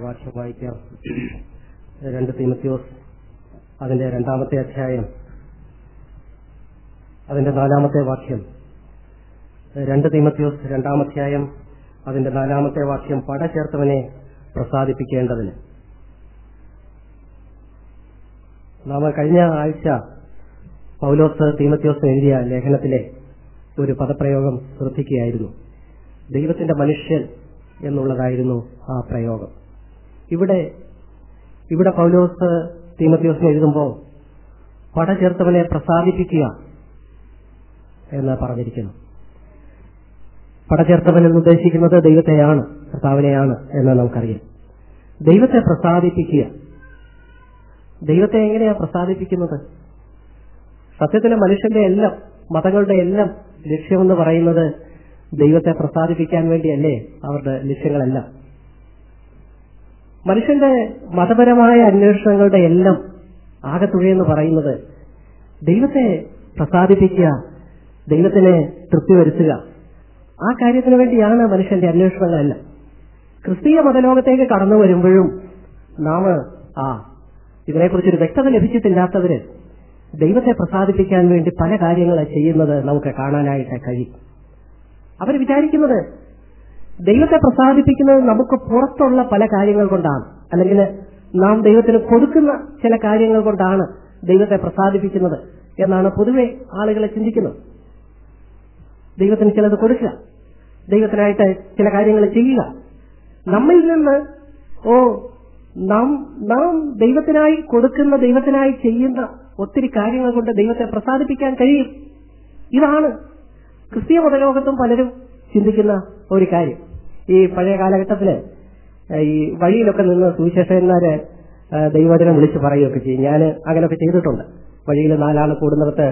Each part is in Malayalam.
വാക്യം വായിക്കാം രണ്ട് തിമത്യോസ് അതിന്റെ രണ്ടാമത്തെ അധ്യായം അതിന്റെ നാലാമത്തെ വാക്യം രണ്ട് തിമത്യോസ് രണ്ടാമധ്യായം അതിന്റെ നാലാമത്തെ വാക്യം പട ചേർത്തവനെ പ്രസാദിപ്പിക്കേണ്ടതിന് നാം കഴിഞ്ഞ ആഴ്ച പൗലോസ് തീമത്യോസ് എഴുതിയ ലേഖനത്തിലെ ഒരു പദപ്രയോഗം ശ്രദ്ധിക്കുകയായിരുന്നു ദൈവത്തിന്റെ മനുഷ്യൻ എന്നുള്ളതായിരുന്നു ആ പ്രയോഗം ഇവിടെ ഇവിടെ പൗലോസ് തീമത്യോസിനെ എഴുതുമ്പോൾ പട ചേർത്തവനെ പ്രസാദിപ്പിക്കുക എന്ന് പറഞ്ഞിരിക്കുന്നു പടചേർത്തവൻ എന്ന് ഉദ്ദേശിക്കുന്നത് ദൈവത്തെയാണ് കർത്താവിനെയാണ് എന്ന് നമുക്കറിയാം ദൈവത്തെ പ്രസാദിപ്പിക്കുക ദൈവത്തെ എങ്ങനെയാ പ്രസാദിപ്പിക്കുന്നത് സത്യത്തിലെ മനുഷ്യന്റെ എല്ലാം മതങ്ങളുടെ എല്ലാം ലക്ഷ്യമെന്ന് പറയുന്നത് ദൈവത്തെ പ്രസാദിപ്പിക്കാൻ വേണ്ടിയല്ലേ അവരുടെ ലക്ഷ്യങ്ങളെല്ലാം മനുഷ്യന്റെ മതപരമായ അന്വേഷണങ്ങളുടെ എല്ലാം ആകത്തുകയെന്ന് പറയുന്നത് ദൈവത്തെ പ്രസാദിപ്പിക്കുക ദൈവത്തിനെ തൃപ്തി വരുത്തുക ആ കാര്യത്തിന് വേണ്ടിയാണ് മനുഷ്യന്റെ അന്വേഷണങ്ങളെല്ലാം ക്രിസ്തീയ മതലോകത്തേക്ക് കടന്നു വരുമ്പോഴും നാം ആ ഇതിനെക്കുറിച്ചൊരു വ്യക്തത ലഭിച്ചിട്ടില്ലാത്തവര് ദൈവത്തെ പ്രസാദിപ്പിക്കാൻ വേണ്ടി പല കാര്യങ്ങൾ ചെയ്യുന്നത് നമുക്ക് കാണാനായിട്ട് കഴിയും അവർ വിചാരിക്കുന്നത് ദൈവത്തെ പ്രസാദിപ്പിക്കുന്നത് നമുക്ക് പുറത്തുള്ള പല കാര്യങ്ങൾ കൊണ്ടാണ് അല്ലെങ്കിൽ നാം ദൈവത്തിന് കൊടുക്കുന്ന ചില കാര്യങ്ങൾ കൊണ്ടാണ് ദൈവത്തെ പ്രസാദിപ്പിക്കുന്നത് എന്നാണ് പൊതുവെ ആളുകളെ ചിന്തിക്കുന്നത് ദൈവത്തിന് ചിലത് കൊടുക്കുക ദൈവത്തിനായിട്ട് ചില കാര്യങ്ങൾ ചെയ്യുക നമ്മിൽ നിന്ന് ഓ നാം നാം ദൈവത്തിനായി കൊടുക്കുന്ന ദൈവത്തിനായി ചെയ്യുന്ന ഒത്തിരി കാര്യങ്ങൾ കൊണ്ട് ദൈവത്തെ പ്രസാദിപ്പിക്കാൻ കഴിയും ഇതാണ് ക്രിസ്തീയ മതലോകത്തും പലരും ചിന്തിക്കുന്ന ഒരു കാര്യം ഈ പഴയ കാലഘട്ടത്തില് ഈ വഴിയിലൊക്കെ നിന്ന് സുവിശേഷന്മാര് ദൈവവചനം വിളിച്ചു പറയുകയൊക്കെ ചെയ്യും ഞാൻ അങ്ങനെയൊക്കെ ചെയ്തിട്ടുണ്ട് വഴിയിൽ നാലാൾ കൂടുന്നിടത്ത്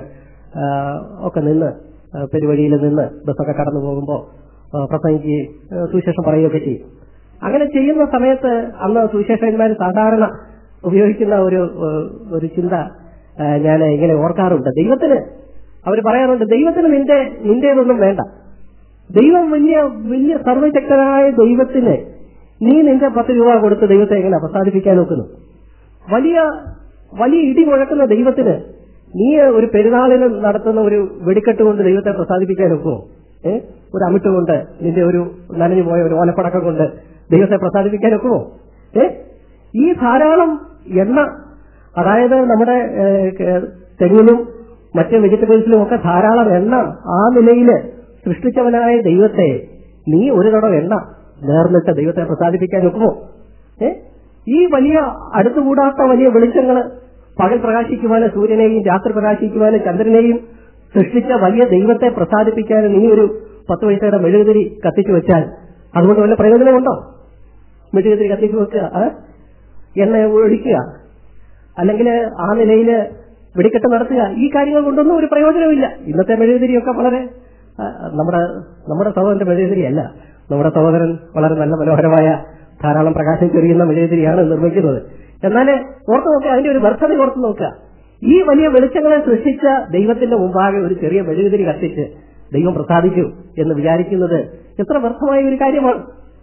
ഒക്കെ നിന്ന് പെരുവഴിയിൽ നിന്ന് ബസ്സൊക്കെ കടന്നു പോകുമ്പോൾ പ്രസംഗിക്കുകയും സുവിശേഷം പറയുകയൊക്കെ ചെയ്യും അങ്ങനെ ചെയ്യുന്ന സമയത്ത് അന്ന് സുവിശേഷന്മാർ സാധാരണ ഉപയോഗിക്കുന്ന ഒരു ഒരു ചിന്ത ഞാൻ ഇങ്ങനെ ഓർക്കാറുണ്ട് ദൈവത്തിന് അവർ പറയാറുണ്ട് ദൈവത്തിന് നിന്റെ നിന്റേതൊന്നും വേണ്ട ദൈവം വലിയ വലിയ സർവശക്തനായ ദൈവത്തിന് നീ നിന്റെ പത്ത് രൂപ കൊടുത്ത് ദൈവത്തെ എങ്ങനെ പ്രസാദിപ്പിക്കാൻ നോക്കുന്നു വലിയ വലിയ ഇടി മുഴക്കുന്ന ദൈവത്തിന് നീ ഒരു പെരുന്നാളിന് നടത്തുന്ന ഒരു വെടിക്കെട്ട് കൊണ്ട് ദൈവത്തെ പ്രസാദിപ്പിക്കാൻ ഒക്കുമോ ഏഹ് ഒരു അമിട്ട് കൊണ്ട് നിന്റെ ഒരു നനഞ്ഞു പോയ ഒരു ഓലപ്പടക്കം കൊണ്ട് ദൈവത്തെ പ്രസാദിപ്പിക്കാൻ ഒക്കുമോ ഏ ഈ ധാരാളം എണ്ണ അതായത് നമ്മുടെ തെങ്ങിനും മറ്റ് വെജിറ്റബിൾസിലും ഒക്കെ ധാരാളം എണ്ണ ആ നിലയിൽ സൃഷ്ടിച്ചവനായ ദൈവത്തെ നീ ഒരു തടം എണ്ണ നേർന്നിട്ട് ദൈവത്തെ പ്രസാദിപ്പിക്കാൻ ഒക്കുമോ ഏ ഈ വലിയ അടുത്തുകൂടാത്ത വലിയ വെളിച്ചങ്ങള് പകൽ പ്രകാശിക്കുവാനും സൂര്യനെയും രാത്രി പ്രകാശിക്കുവാനും ചന്ദ്രനെയും സൃഷ്ടിച്ച വലിയ ദൈവത്തെ പ്രസാദിപ്പിക്കാൻ നീ ഒരു പത്ത് പൈസയുടെ മെഴുകുതിരി കത്തിച്ചു വെച്ചാൽ അതുകൊണ്ട് വല്ല പ്രയോജനമുണ്ടോ മെഴുകുതിരി കത്തിച്ചു വെക്കുക എണ്ണ ഒഴിക്കുക അല്ലെങ്കിൽ ആ നിലയിൽ വെടിക്കെട്ട് നടത്തുക ഈ കാര്യങ്ങൾ കൊണ്ടൊന്നും ഒരു പ്രയോജനമില്ല ഇന്നത്തെ മെഴുകുതിരിയൊക്കെ വളരെ നമ്മുടെ നമ്മുടെ സഹോദരന്റെ മെഴുകുതിരിയല്ല നമ്മുടെ സഹോദരൻ വളരെ നല്ല മനോഹരമായ ധാരാളം പ്രകാശം ചെറിയുന്ന മെഴുകുതിരിയാണ് നിർമ്മിക്കുന്നത് എന്നാൽ ഓർത്ത് നോക്കുക അതിന്റെ ഒരു വ്യർത്ഥത ഓർത്ത് നോക്കുക ഈ വലിയ വെളിച്ചങ്ങളെ സൃഷ്ടിച്ച ദൈവത്തിന്റെ മുമ്പാകെ ഒരു ചെറിയ മെഴുകുതിരി കത്തിച്ച് ദൈവം പ്രസാദിക്കൂ എന്ന് വിചാരിക്കുന്നത് എത്ര വ്യർത്ഥമായ ഒരു കാര്യമാണ്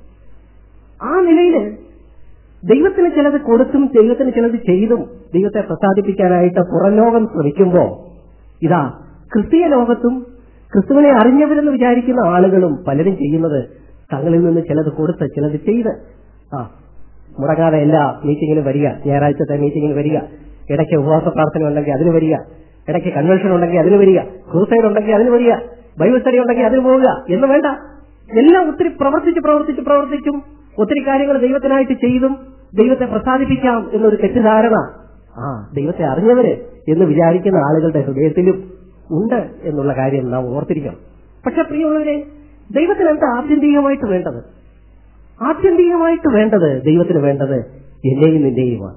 ആ നിലയിൽ ദൈവത്തിന് ചിലത് കൊടുത്തും ദൈവത്തിന് ചിലത് ചെയ്തും ദൈവത്തെ പ്രസാദിപ്പിക്കാനായിട്ട് പുറംലോകം ശ്രമിക്കുമ്പോ ഇതാ ക്രിസ്തീയ ലോകത്തും ക്രിസ്തുവിനെ അറിഞ്ഞവരെന്ന് വിചാരിക്കുന്ന ആളുകളും പലരും ചെയ്യുന്നത് തങ്ങളിൽ നിന്ന് ചിലത് കൊടുത്ത് ചിലത് ചെയ്ത് ആ മുടങ്ങാതെ എല്ലാ മീറ്റിങ്ങിനും വരിക ഞായറാഴ്ചത്തെ മീറ്റിങ്ങിന് വരിക ഇടയ്ക്ക് ഉപവാസ പ്രാർത്ഥന ഉണ്ടെങ്കിൽ അതിന് വരിക ഇടയ്ക്ക് കൺവെൻഷൻ ഉണ്ടെങ്കിൽ അതിന് വരിക ക്രൂസൈഡ് ഉണ്ടെങ്കിൽ അതിന് വരിക ബൈബിൾ സ്റ്റഡി ഉണ്ടെങ്കിൽ അതിന് പോവുക എന്ന് വേണ്ട എല്ലാം ഒത്തിരി പ്രവർത്തിച്ച് പ്രവർത്തിച്ച് പ്രവർത്തിച്ചും ഒത്തിരി കാര്യങ്ങൾ ദൈവത്തിനായിട്ട് ചെയ്തും ദൈവത്തെ പ്രസാദിപ്പിക്കാം എന്നൊരു തെറ്റിദ്ധാരണ ആ ദൈവത്തെ അറിഞ്ഞവര് എന്ന് വിചാരിക്കുന്ന ആളുകളുടെ ഹൃദയത്തിലും ഉണ്ട് എന്നുള്ള കാര്യം നാം ഓർത്തിരിക്കണം പക്ഷെ പ്രിയമുള്ളവരെ ദൈവത്തിന് എന്താ ആത്യന്തികമായിട്ട് വേണ്ടത് ആത്യന്തികമായിട്ട് വേണ്ടത് ദൈവത്തിന് വേണ്ടത് എന്നെയും നിന്റെയുമാണ്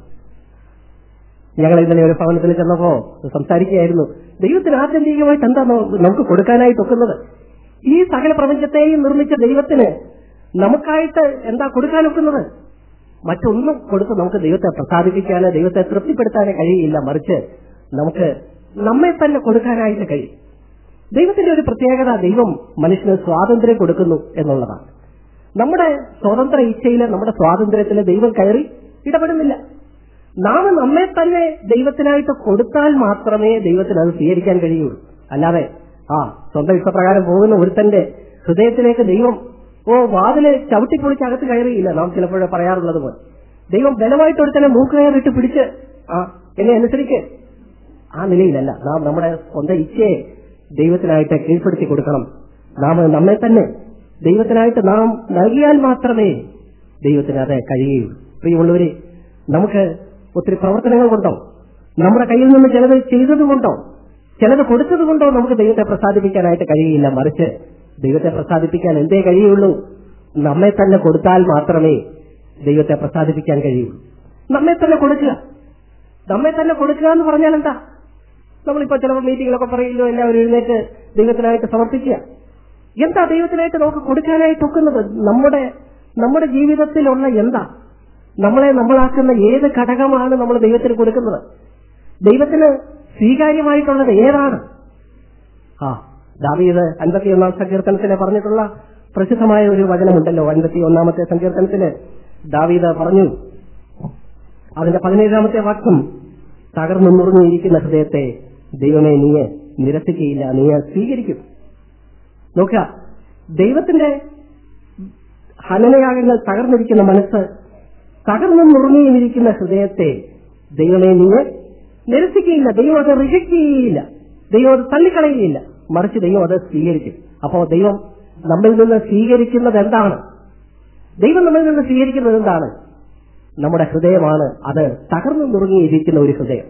ഞങ്ങൾ ഇന്നലെ ഒരു ഭവനത്തിൽ ചെന്നപ്പോ സംസാരിക്കുകയായിരുന്നു ദൈവത്തിന് ആത്യന്തികമായിട്ട് എന്താ നമുക്ക് കൊടുക്കാനായിട്ട് ഒക്കുന്നത് ഈ സകല പ്രപഞ്ചത്തെയും നിർമ്മിച്ച ദൈവത്തിന് നമുക്കായിട്ട് എന്താ കൊടുക്കാനൊക്കുന്നത് മറ്റൊന്നും കൊടുത്ത് നമുക്ക് ദൈവത്തെ പ്രസാദിപ്പിക്കാനോ ദൈവത്തെ തൃപ്തിപ്പെടുത്താനോ കഴിയില്ല മറിച്ച് നമുക്ക് നമ്മെ തന്നെ കൊടുക്കാനായിട്ട് കഴിയും ദൈവത്തിന്റെ ഒരു പ്രത്യേകത ദൈവം മനുഷ്യന് സ്വാതന്ത്ര്യം കൊടുക്കുന്നു എന്നുള്ളതാണ് നമ്മുടെ സ്വതന്ത്ര ഇച്ഛയില് നമ്മുടെ സ്വാതന്ത്ര്യത്തില് ദൈവം കയറി ഇടപെടുന്നില്ല നാം നമ്മെ തന്നെ ദൈവത്തിനായിട്ട് കൊടുത്താൽ മാത്രമേ ദൈവത്തിന് അത് സ്വീകരിക്കാൻ കഴിയുള്ളൂ അല്ലാതെ ആ സ്വന്തം ഇഷ്ടപ്രകാരം പോകുന്ന ഒരുത്തന്റെ ഹൃദയത്തിലേക്ക് ദൈവം ഓ വാതില് ചവിട്ടിപ്പൊളിച്ച് അകത്ത് കയറിയില്ല നാം ചിലപ്പോഴേ പറയാറുള്ളത് പോലെ ദൈവം ബലമായിട്ട് ഒരുത്തനെ മൂക്കുകയറിട്ട് പിടിച്ച് ആ എന്നെ അനുസരിക്ക് ആ നിലയിലല്ല നാം നമ്മുടെ സ്വന്തം ഇച്ഛയെ ദൈവത്തിനായിട്ട് കീഴ്പ്പെടുത്തി കൊടുക്കണം നാം നമ്മെ തന്നെ ദൈവത്തിനായിട്ട് നാം നൽകിയാൽ മാത്രമേ ദൈവത്തിന് അത് കഴിയുകയുള്ളൂ പ്രിയമുള്ളവരെ നമുക്ക് ഒത്തിരി പ്രവർത്തനങ്ങൾ കൊണ്ടോ നമ്മുടെ കയ്യിൽ നിന്ന് ചിലത് ചെയ്തതുകൊണ്ടോ ചിലത് കൊടുത്തതുകൊണ്ടോ നമുക്ക് ദൈവത്തെ പ്രസാദിപ്പിക്കാനായിട്ട് കഴിയില്ല മറിച്ച് ദൈവത്തെ പ്രസാദിപ്പിക്കാൻ എന്തേ കഴിയുള്ളൂ നമ്മെ തന്നെ കൊടുത്താൽ മാത്രമേ ദൈവത്തെ പ്രസാദിപ്പിക്കാൻ കഴിയുള്ളൂ നമ്മെ തന്നെ കൊടുക്കുക നമ്മെ തന്നെ കൊടുക്കുക എന്ന് പറഞ്ഞാൽ എന്താ നമ്മളിപ്പോ ചിലപ്പോൾ മീറ്റിങ്ങിലൊക്കെ പറയുമല്ലോ എല്ലാവരും എഴുന്നേറ്റ് ദൈവത്തിനായിട്ട് സമർപ്പിക്കുക എന്താ ദൈവത്തിനായിട്ട് നമുക്ക് കൊടുക്കാനായിട്ട് ഒക്കുന്നത് നമ്മുടെ നമ്മുടെ ജീവിതത്തിലുള്ള എന്താ നമ്മളെ നമ്മളാക്കുന്ന ഏത് ഘടകമാണ് നമ്മൾ ദൈവത്തിന് കൊടുക്കുന്നത് ദൈവത്തിന് സ്വീകാര്യമായിട്ടുള്ളത് ഏതാണ് ആ ദാവീദ് അൻപത്തിയൊന്നാം സങ്കീർത്തനത്തിലെ പറഞ്ഞിട്ടുള്ള പ്രസിദ്ധമായ ഒരു വചനമുണ്ടല്ലോ അൻപത്തി ഒന്നാമത്തെ സങ്കീർത്തനത്തില് ദാവീദ് പറഞ്ഞു അതിന്റെ പതിനേഴാമത്തെ വാക്യം തകർന്നു നുറുങ്ങിയിരിക്കുന്ന ഹൃദയത്തെ ദൈവമേ നീ നിരസിക്കുകയില്ല നീ സ്വീകരിക്കും നോക്കുക ദൈവത്തിന്റെ ഹനനയാഗങ്ങൾ തകർന്നിരിക്കുന്ന മനസ്സ് തകർന്നു നുറുങ്ങിയിരിക്കുന്ന ഹൃദയത്തെ ദൈവമേ നീ നിരസിക്കുകയില്ല ദൈവം അത് റിജക്ട് ചെയ്യുകയില്ല ദൈവം അത് തള്ളിക്കളയുകയില്ല മറിച്ച് ദൈവം അത് സ്വീകരിക്കും അപ്പോ ദൈവം നമ്മിൽ നിന്ന് സ്വീകരിക്കുന്നത് എന്താണ് ദൈവം നമ്മിൽ നിന്ന് സ്വീകരിക്കുന്നത് എന്താണ് നമ്മുടെ ഹൃദയമാണ് അത് തകർന്നു നുറുങ്ങിയിരിക്കുന്ന ഒരു ഹൃദയം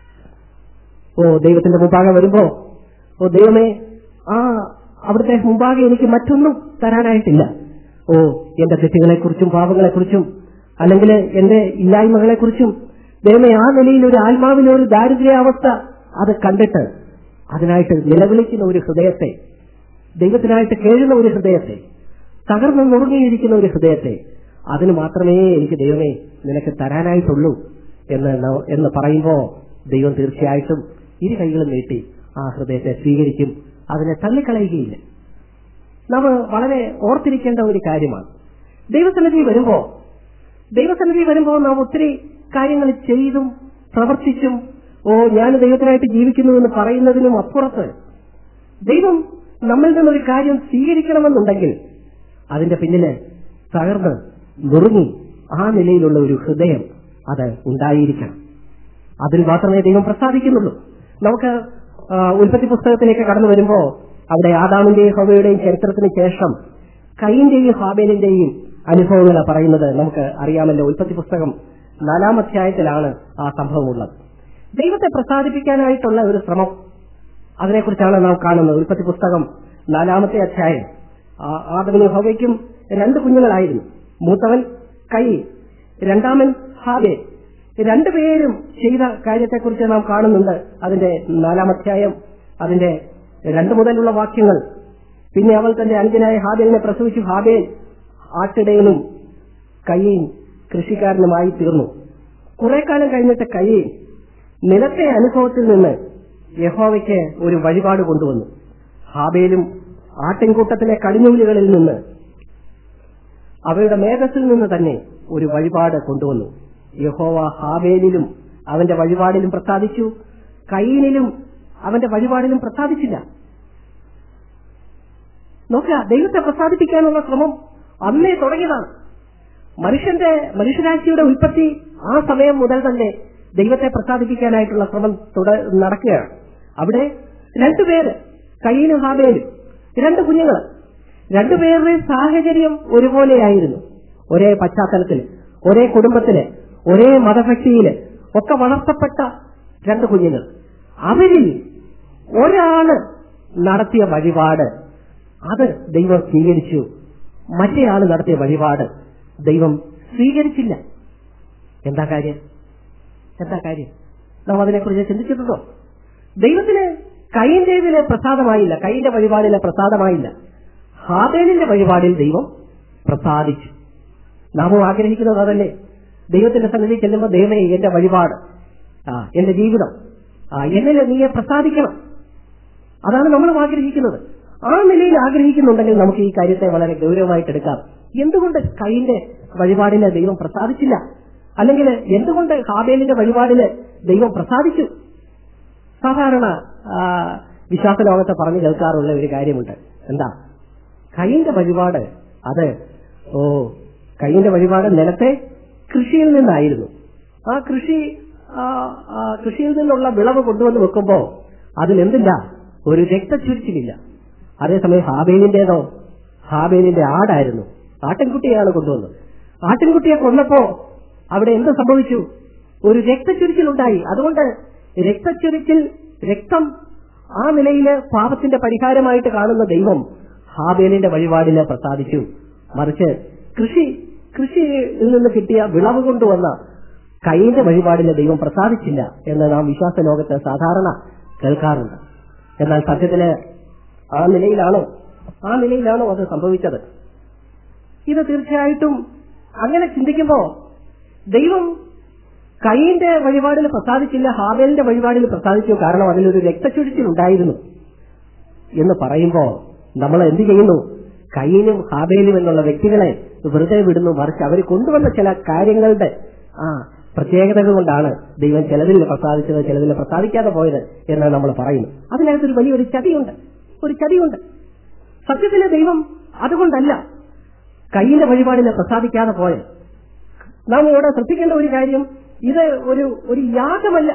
ഓ ദൈവത്തിന്റെ മുമ്പാകെ വരുമ്പോ ഓ ദൈവമേ ആ അവിടുത്തെ മുമ്പാകെ എനിക്ക് മറ്റൊന്നും തരാനായിട്ടില്ല ഓ എന്റെ തെറ്റുകളെക്കുറിച്ചും പാപങ്ങളെക്കുറിച്ചും അല്ലെങ്കിൽ എന്റെ ഇല്ലായ്മകളെക്കുറിച്ചും ദൈവമേ ആ നിലയിൽ ഒരു ആത്മാവിലെ ഒരു ദാരിദ്ര്യാവസ്ഥ അത് കണ്ടിട്ട് അതിനായിട്ട് നിലവിളിക്കുന്ന ഒരു ഹൃദയത്തെ ദൈവത്തിനായിട്ട് കേഴുന്ന ഒരു ഹൃദയത്തെ തകർന്നു നുറുങ്ങിയിരിക്കുന്ന ഒരു ഹൃദയത്തെ അതിന് മാത്രമേ എനിക്ക് ദൈവമേ നിനക്ക് തരാനായിട്ടുള്ളൂ എന്ന് ന- എന്ന് പറയുമ്പോ ദൈവം തീർച്ചയായിട്ടും ഇരു കൈകളും നീട്ടി ആ ഹൃദയത്തെ സ്വീകരിക്കും അതിനെ തള്ളിക്കളയുകയില്ല നാം വളരെ ഓർത്തിരിക്കേണ്ട ഒരു കാര്യമാണ് ദൈവസന്നിധി വരുമ്പോ ദൈവസന്നിധി വരുമ്പോ നാം ഒത്തിരി കാര്യങ്ങൾ ചെയ്തും പ്രവർത്തിച്ചും ഓ ഞാൻ ദൈവത്തിനായിട്ട് ജീവിക്കുന്നു എന്ന് പറയുന്നതിനും അപ്പുറത്ത് ദൈവം നമ്മിൽ നിന്നൊരു കാര്യം സ്വീകരിക്കണമെന്നുണ്ടെങ്കിൽ അതിന്റെ പിന്നില് തകർന്ന് നുറുങ്ങി ആ നിലയിലുള്ള ഒരു ഹൃദയം അത് ഉണ്ടായിരിക്കണം അതിൽ മാത്രമേ ദൈവം പ്രസാദിക്കുന്നുള്ളൂ നമുക്ക് ആ, ഉൽപ്പത്തി പുസ്തകത്തിലേക്ക് കടന്നു വരുമ്പോ അവിടെ ആദാമിന്റെയും ഹോബയുടെയും ചരിത്രത്തിന് ശേഷം കൈന്റെയും ഹാബേലിന്റെയും അനുഭവങ്ങളാണ് പറയുന്നത് നമുക്ക് അറിയാമല്ലോ ഉൽപ്പത്തി പുസ്തകം നാലാം അധ്യായത്തിലാണ് ആ സംഭവം ഉള്ളത് ദൈവത്തെ പ്രസാദിപ്പിക്കാനായിട്ടുള്ള ഒരു ശ്രമം അതിനെക്കുറിച്ചാണ് നാം കാണുന്നത് ഉൽപ്പത്തി പുസ്തകം നാലാമത്തെ അധ്യായം ആ- ആദമിനും ഹവയ്ക്കും രണ്ട് കുഞ്ഞുങ്ങളായിരുന്നു മൂത്തവൻ കൈ രണ്ടാമൻ ഹാബേ രണ്ടുപേരും ചെയ്ത കാര്യത്തെക്കുറിച്ച് നാം കാണുന്നുണ്ട് അതിന്റെ നാലാം അധ്യായം അതിന്റെ രണ്ടു മുതലുള്ള വാക്യങ്ങൾ പിന്നെ അവൾ തന്റെ അഞ്ചനായ ഹാബേലിനെ പ്രസവിച്ചു ഹാബേൽ ആട്ടിടയനും കയ്യും കൃഷിക്കാരനുമായി തീർന്നു കുറെ കാലം കഴിഞ്ഞിട്ട് കയ്യും നിലത്തെ അനുഭവത്തിൽ നിന്ന് യഹോവയ്ക്ക് ഒരു വഴിപാട് കൊണ്ടുവന്നു ഹാബേലും ആട്ടിൻകൂട്ടത്തിലെ കടിഞ്ഞൂലുകളിൽ നിന്ന് അവയുടെ മേഘത്തിൽ നിന്ന് തന്നെ ഒരു വഴിപാട് കൊണ്ടുവന്നു യഹോവ ഹാബേലിലും അവന്റെ വഴിപാടിലും പ്രസാദിച്ചു കയ്യിനിലും അവന്റെ വഴിപാടിലും പ്രസാദിച്ചില്ല നോക്കുക ദൈവത്തെ പ്രസാദിപ്പിക്കാനുള്ള ശ്രമം അന്നേ തുടങ്ങിയതാണ് മനുഷ്യന്റെ മനുഷ്യരാശിയുടെ ഉൽപ്പത്തി ആ സമയം മുതൽ തന്നെ ദൈവത്തെ പ്രസാദിപ്പിക്കാനായിട്ടുള്ള ശ്രമം തുട- നടക്കുകയാണ് അവിടെ രണ്ടുപേര് കയ്യിനും ഹാബേലും രണ്ട് കുഞ്ഞുങ്ങൾ രണ്ടുപേരുടെയും സാഹചര്യം ഒരുപോലെയായിരുന്നു ഒരേ പശ്ചാത്തലത്തിൽ ഒരേ കുടുംബത്തില് ഒരേ മതഭക്തിയില് ഒക്കെ വളർത്തപ്പെട്ട രണ്ട് കുഞ്ഞുങ്ങൾ അവരിൽ ഒരാള് നടത്തിയ വഴിപാട് അത് ദൈവം സ്വീകരിച്ചു മറ്റേയാള് നടത്തിയ വഴിപാട് ദൈവം സ്വീകരിച്ചില്ല എന്താ കാര്യം എന്താ കാര്യം നാം അതിനെക്കുറിച്ച് ചിന്തിച്ചിട്ടുണ്ടോ ദൈവത്തിന് കൈന്റേതിലെ പ്രസാദമായില്ല കൈന്റെ വഴിപാടിലെ പ്രസാദമായില്ല ഹാബേലിന്റെ വഴിപാടിൽ ദൈവം പ്രസാദിച്ചു നാമും ആഗ്രഹിക്കുന്നത് അതല്ലേ ദൈവത്തിന്റെ സന്നിധി ചെല്ലുമ്പോൾ ദൈവമേ എന്റെ വഴിപാട് ആ എന്റെ ജീവിതം ആ എന്നിൽ നീയെ പ്രസാദിക്കണം അതാണ് നമ്മൾ ആഗ്രഹിക്കുന്നത് ആ നിലയിൽ ആഗ്രഹിക്കുന്നുണ്ടെങ്കിൽ നമുക്ക് ഈ കാര്യത്തെ വളരെ ഗൗരവമായിട്ട് എടുക്കാം എന്തുകൊണ്ട് കൈന്റെ വഴിപാടിന് ദൈവം പ്രസാദിച്ചില്ല അല്ലെങ്കിൽ എന്തുകൊണ്ട് ഹാബേലിന്റെ വഴിപാടിന് ദൈവം പ്രസാദിച്ചു സാധാരണ ആ, വിശ്വാസ ലോകത്തെ പറഞ്ഞു കേൾക്കാറുള്ള ഒരു കാര്യമുണ്ട് എന്താ കൈന്റെ വഴിപാട് അത് ഓ കൈന്റെ വഴിപാട് നിലത്തെ കൃഷിയിൽ നിന്നായിരുന്നു ആ കൃഷി ആ, ആ, കൃഷിയിൽ നിന്നുള്ള വിളവ് കൊണ്ടുവന്ന് വെക്കുമ്പോ അതിലെന്തില്ല ഒരു രക്തച്ചുരിച്ചിലില്ല അതേസമയം ഹാബേലിന്റേതോ ഹാബേലിന്റെ ആടായിരുന്നു ആട്ടിൻകുട്ടിയാണ് കൊണ്ടുവന്നത് ആട്ടിൻകുട്ടിയെ കൊന്നപ്പോ അവിടെ എന്ത് സംഭവിച്ചു ഒരു രക്തച്ചുരിച്ചിലുണ്ടായി അതുകൊണ്ട് രക്തച്ചുരിച്ചിൽ രക്തം ആ നിലയില് പാപത്തിന്റെ പരിഹാരമായിട്ട് കാണുന്ന ദൈവം ഹാബേലിന്റെ വഴിപാടിന് പ്രസാദിച്ചു മറിച്ച് കൃഷി കൃഷിയിൽ നിന്ന് കിട്ടിയ വിളവ് കൊണ്ടുവന്ന കൈന്റെ വഴിപാടിന് ദൈവം പ്രസാദിച്ചില്ല എന്ന് നാം വിശ്വാസ ലോകത്ത് സാധാരണ കേൾക്കാറുണ്ട് എന്നാൽ സത്യത്തില് ആ നിലയിലാണോ ആ നിലയിലാണോ അത് സംഭവിച്ചത് ഇത് തീർച്ചയായിട്ടും അങ്ങനെ ചിന്തിക്കുമ്പോ ദൈവം കൈയിന്റെ വഴിപാടിൽ പ്രസാദിച്ചില്ല ഹാബേലിന്റെ വഴിപാടിൽ പ്രസാദിച്ചു കാരണം അതിലൊരു രക്തച്ചൊഴിച്ചിൽ ഉണ്ടായിരുന്നു എന്ന് പറയുമ്പോ നമ്മൾ എന്ത് ചെയ്യുന്നു കയ്യിനും ഹാബേലും എന്നുള്ള വ്യക്തികളെ വെറുതെ വിടുന്നു മറിച്ച് അവർ കൊണ്ടുവന്ന ചില കാര്യങ്ങളുടെ ആ പ്രത്യേകതകൾ കൊണ്ടാണ് ദൈവം ചിലതിൽ പ്രസാദിച്ചത് ചിലതിൽ പ്രസാദിക്കാതെ പോയത് എന്ന് നമ്മൾ പറയുന്നു അതിനകത്തൊരു വലിയൊരു ചതിയുണ്ട് ഒരു ചതിയുണ്ട് സത്യത്തിലെ ദൈവം അതുകൊണ്ടല്ല കയ്യിന്റെ വഴിപാടിനെ പ്രസാദിക്കാതെ പോയത് നാം ഇവിടെ ശ്രദ്ധിക്കേണ്ട ഒരു കാര്യം ഇത് ഒരു ഒരു യാഗമല്ല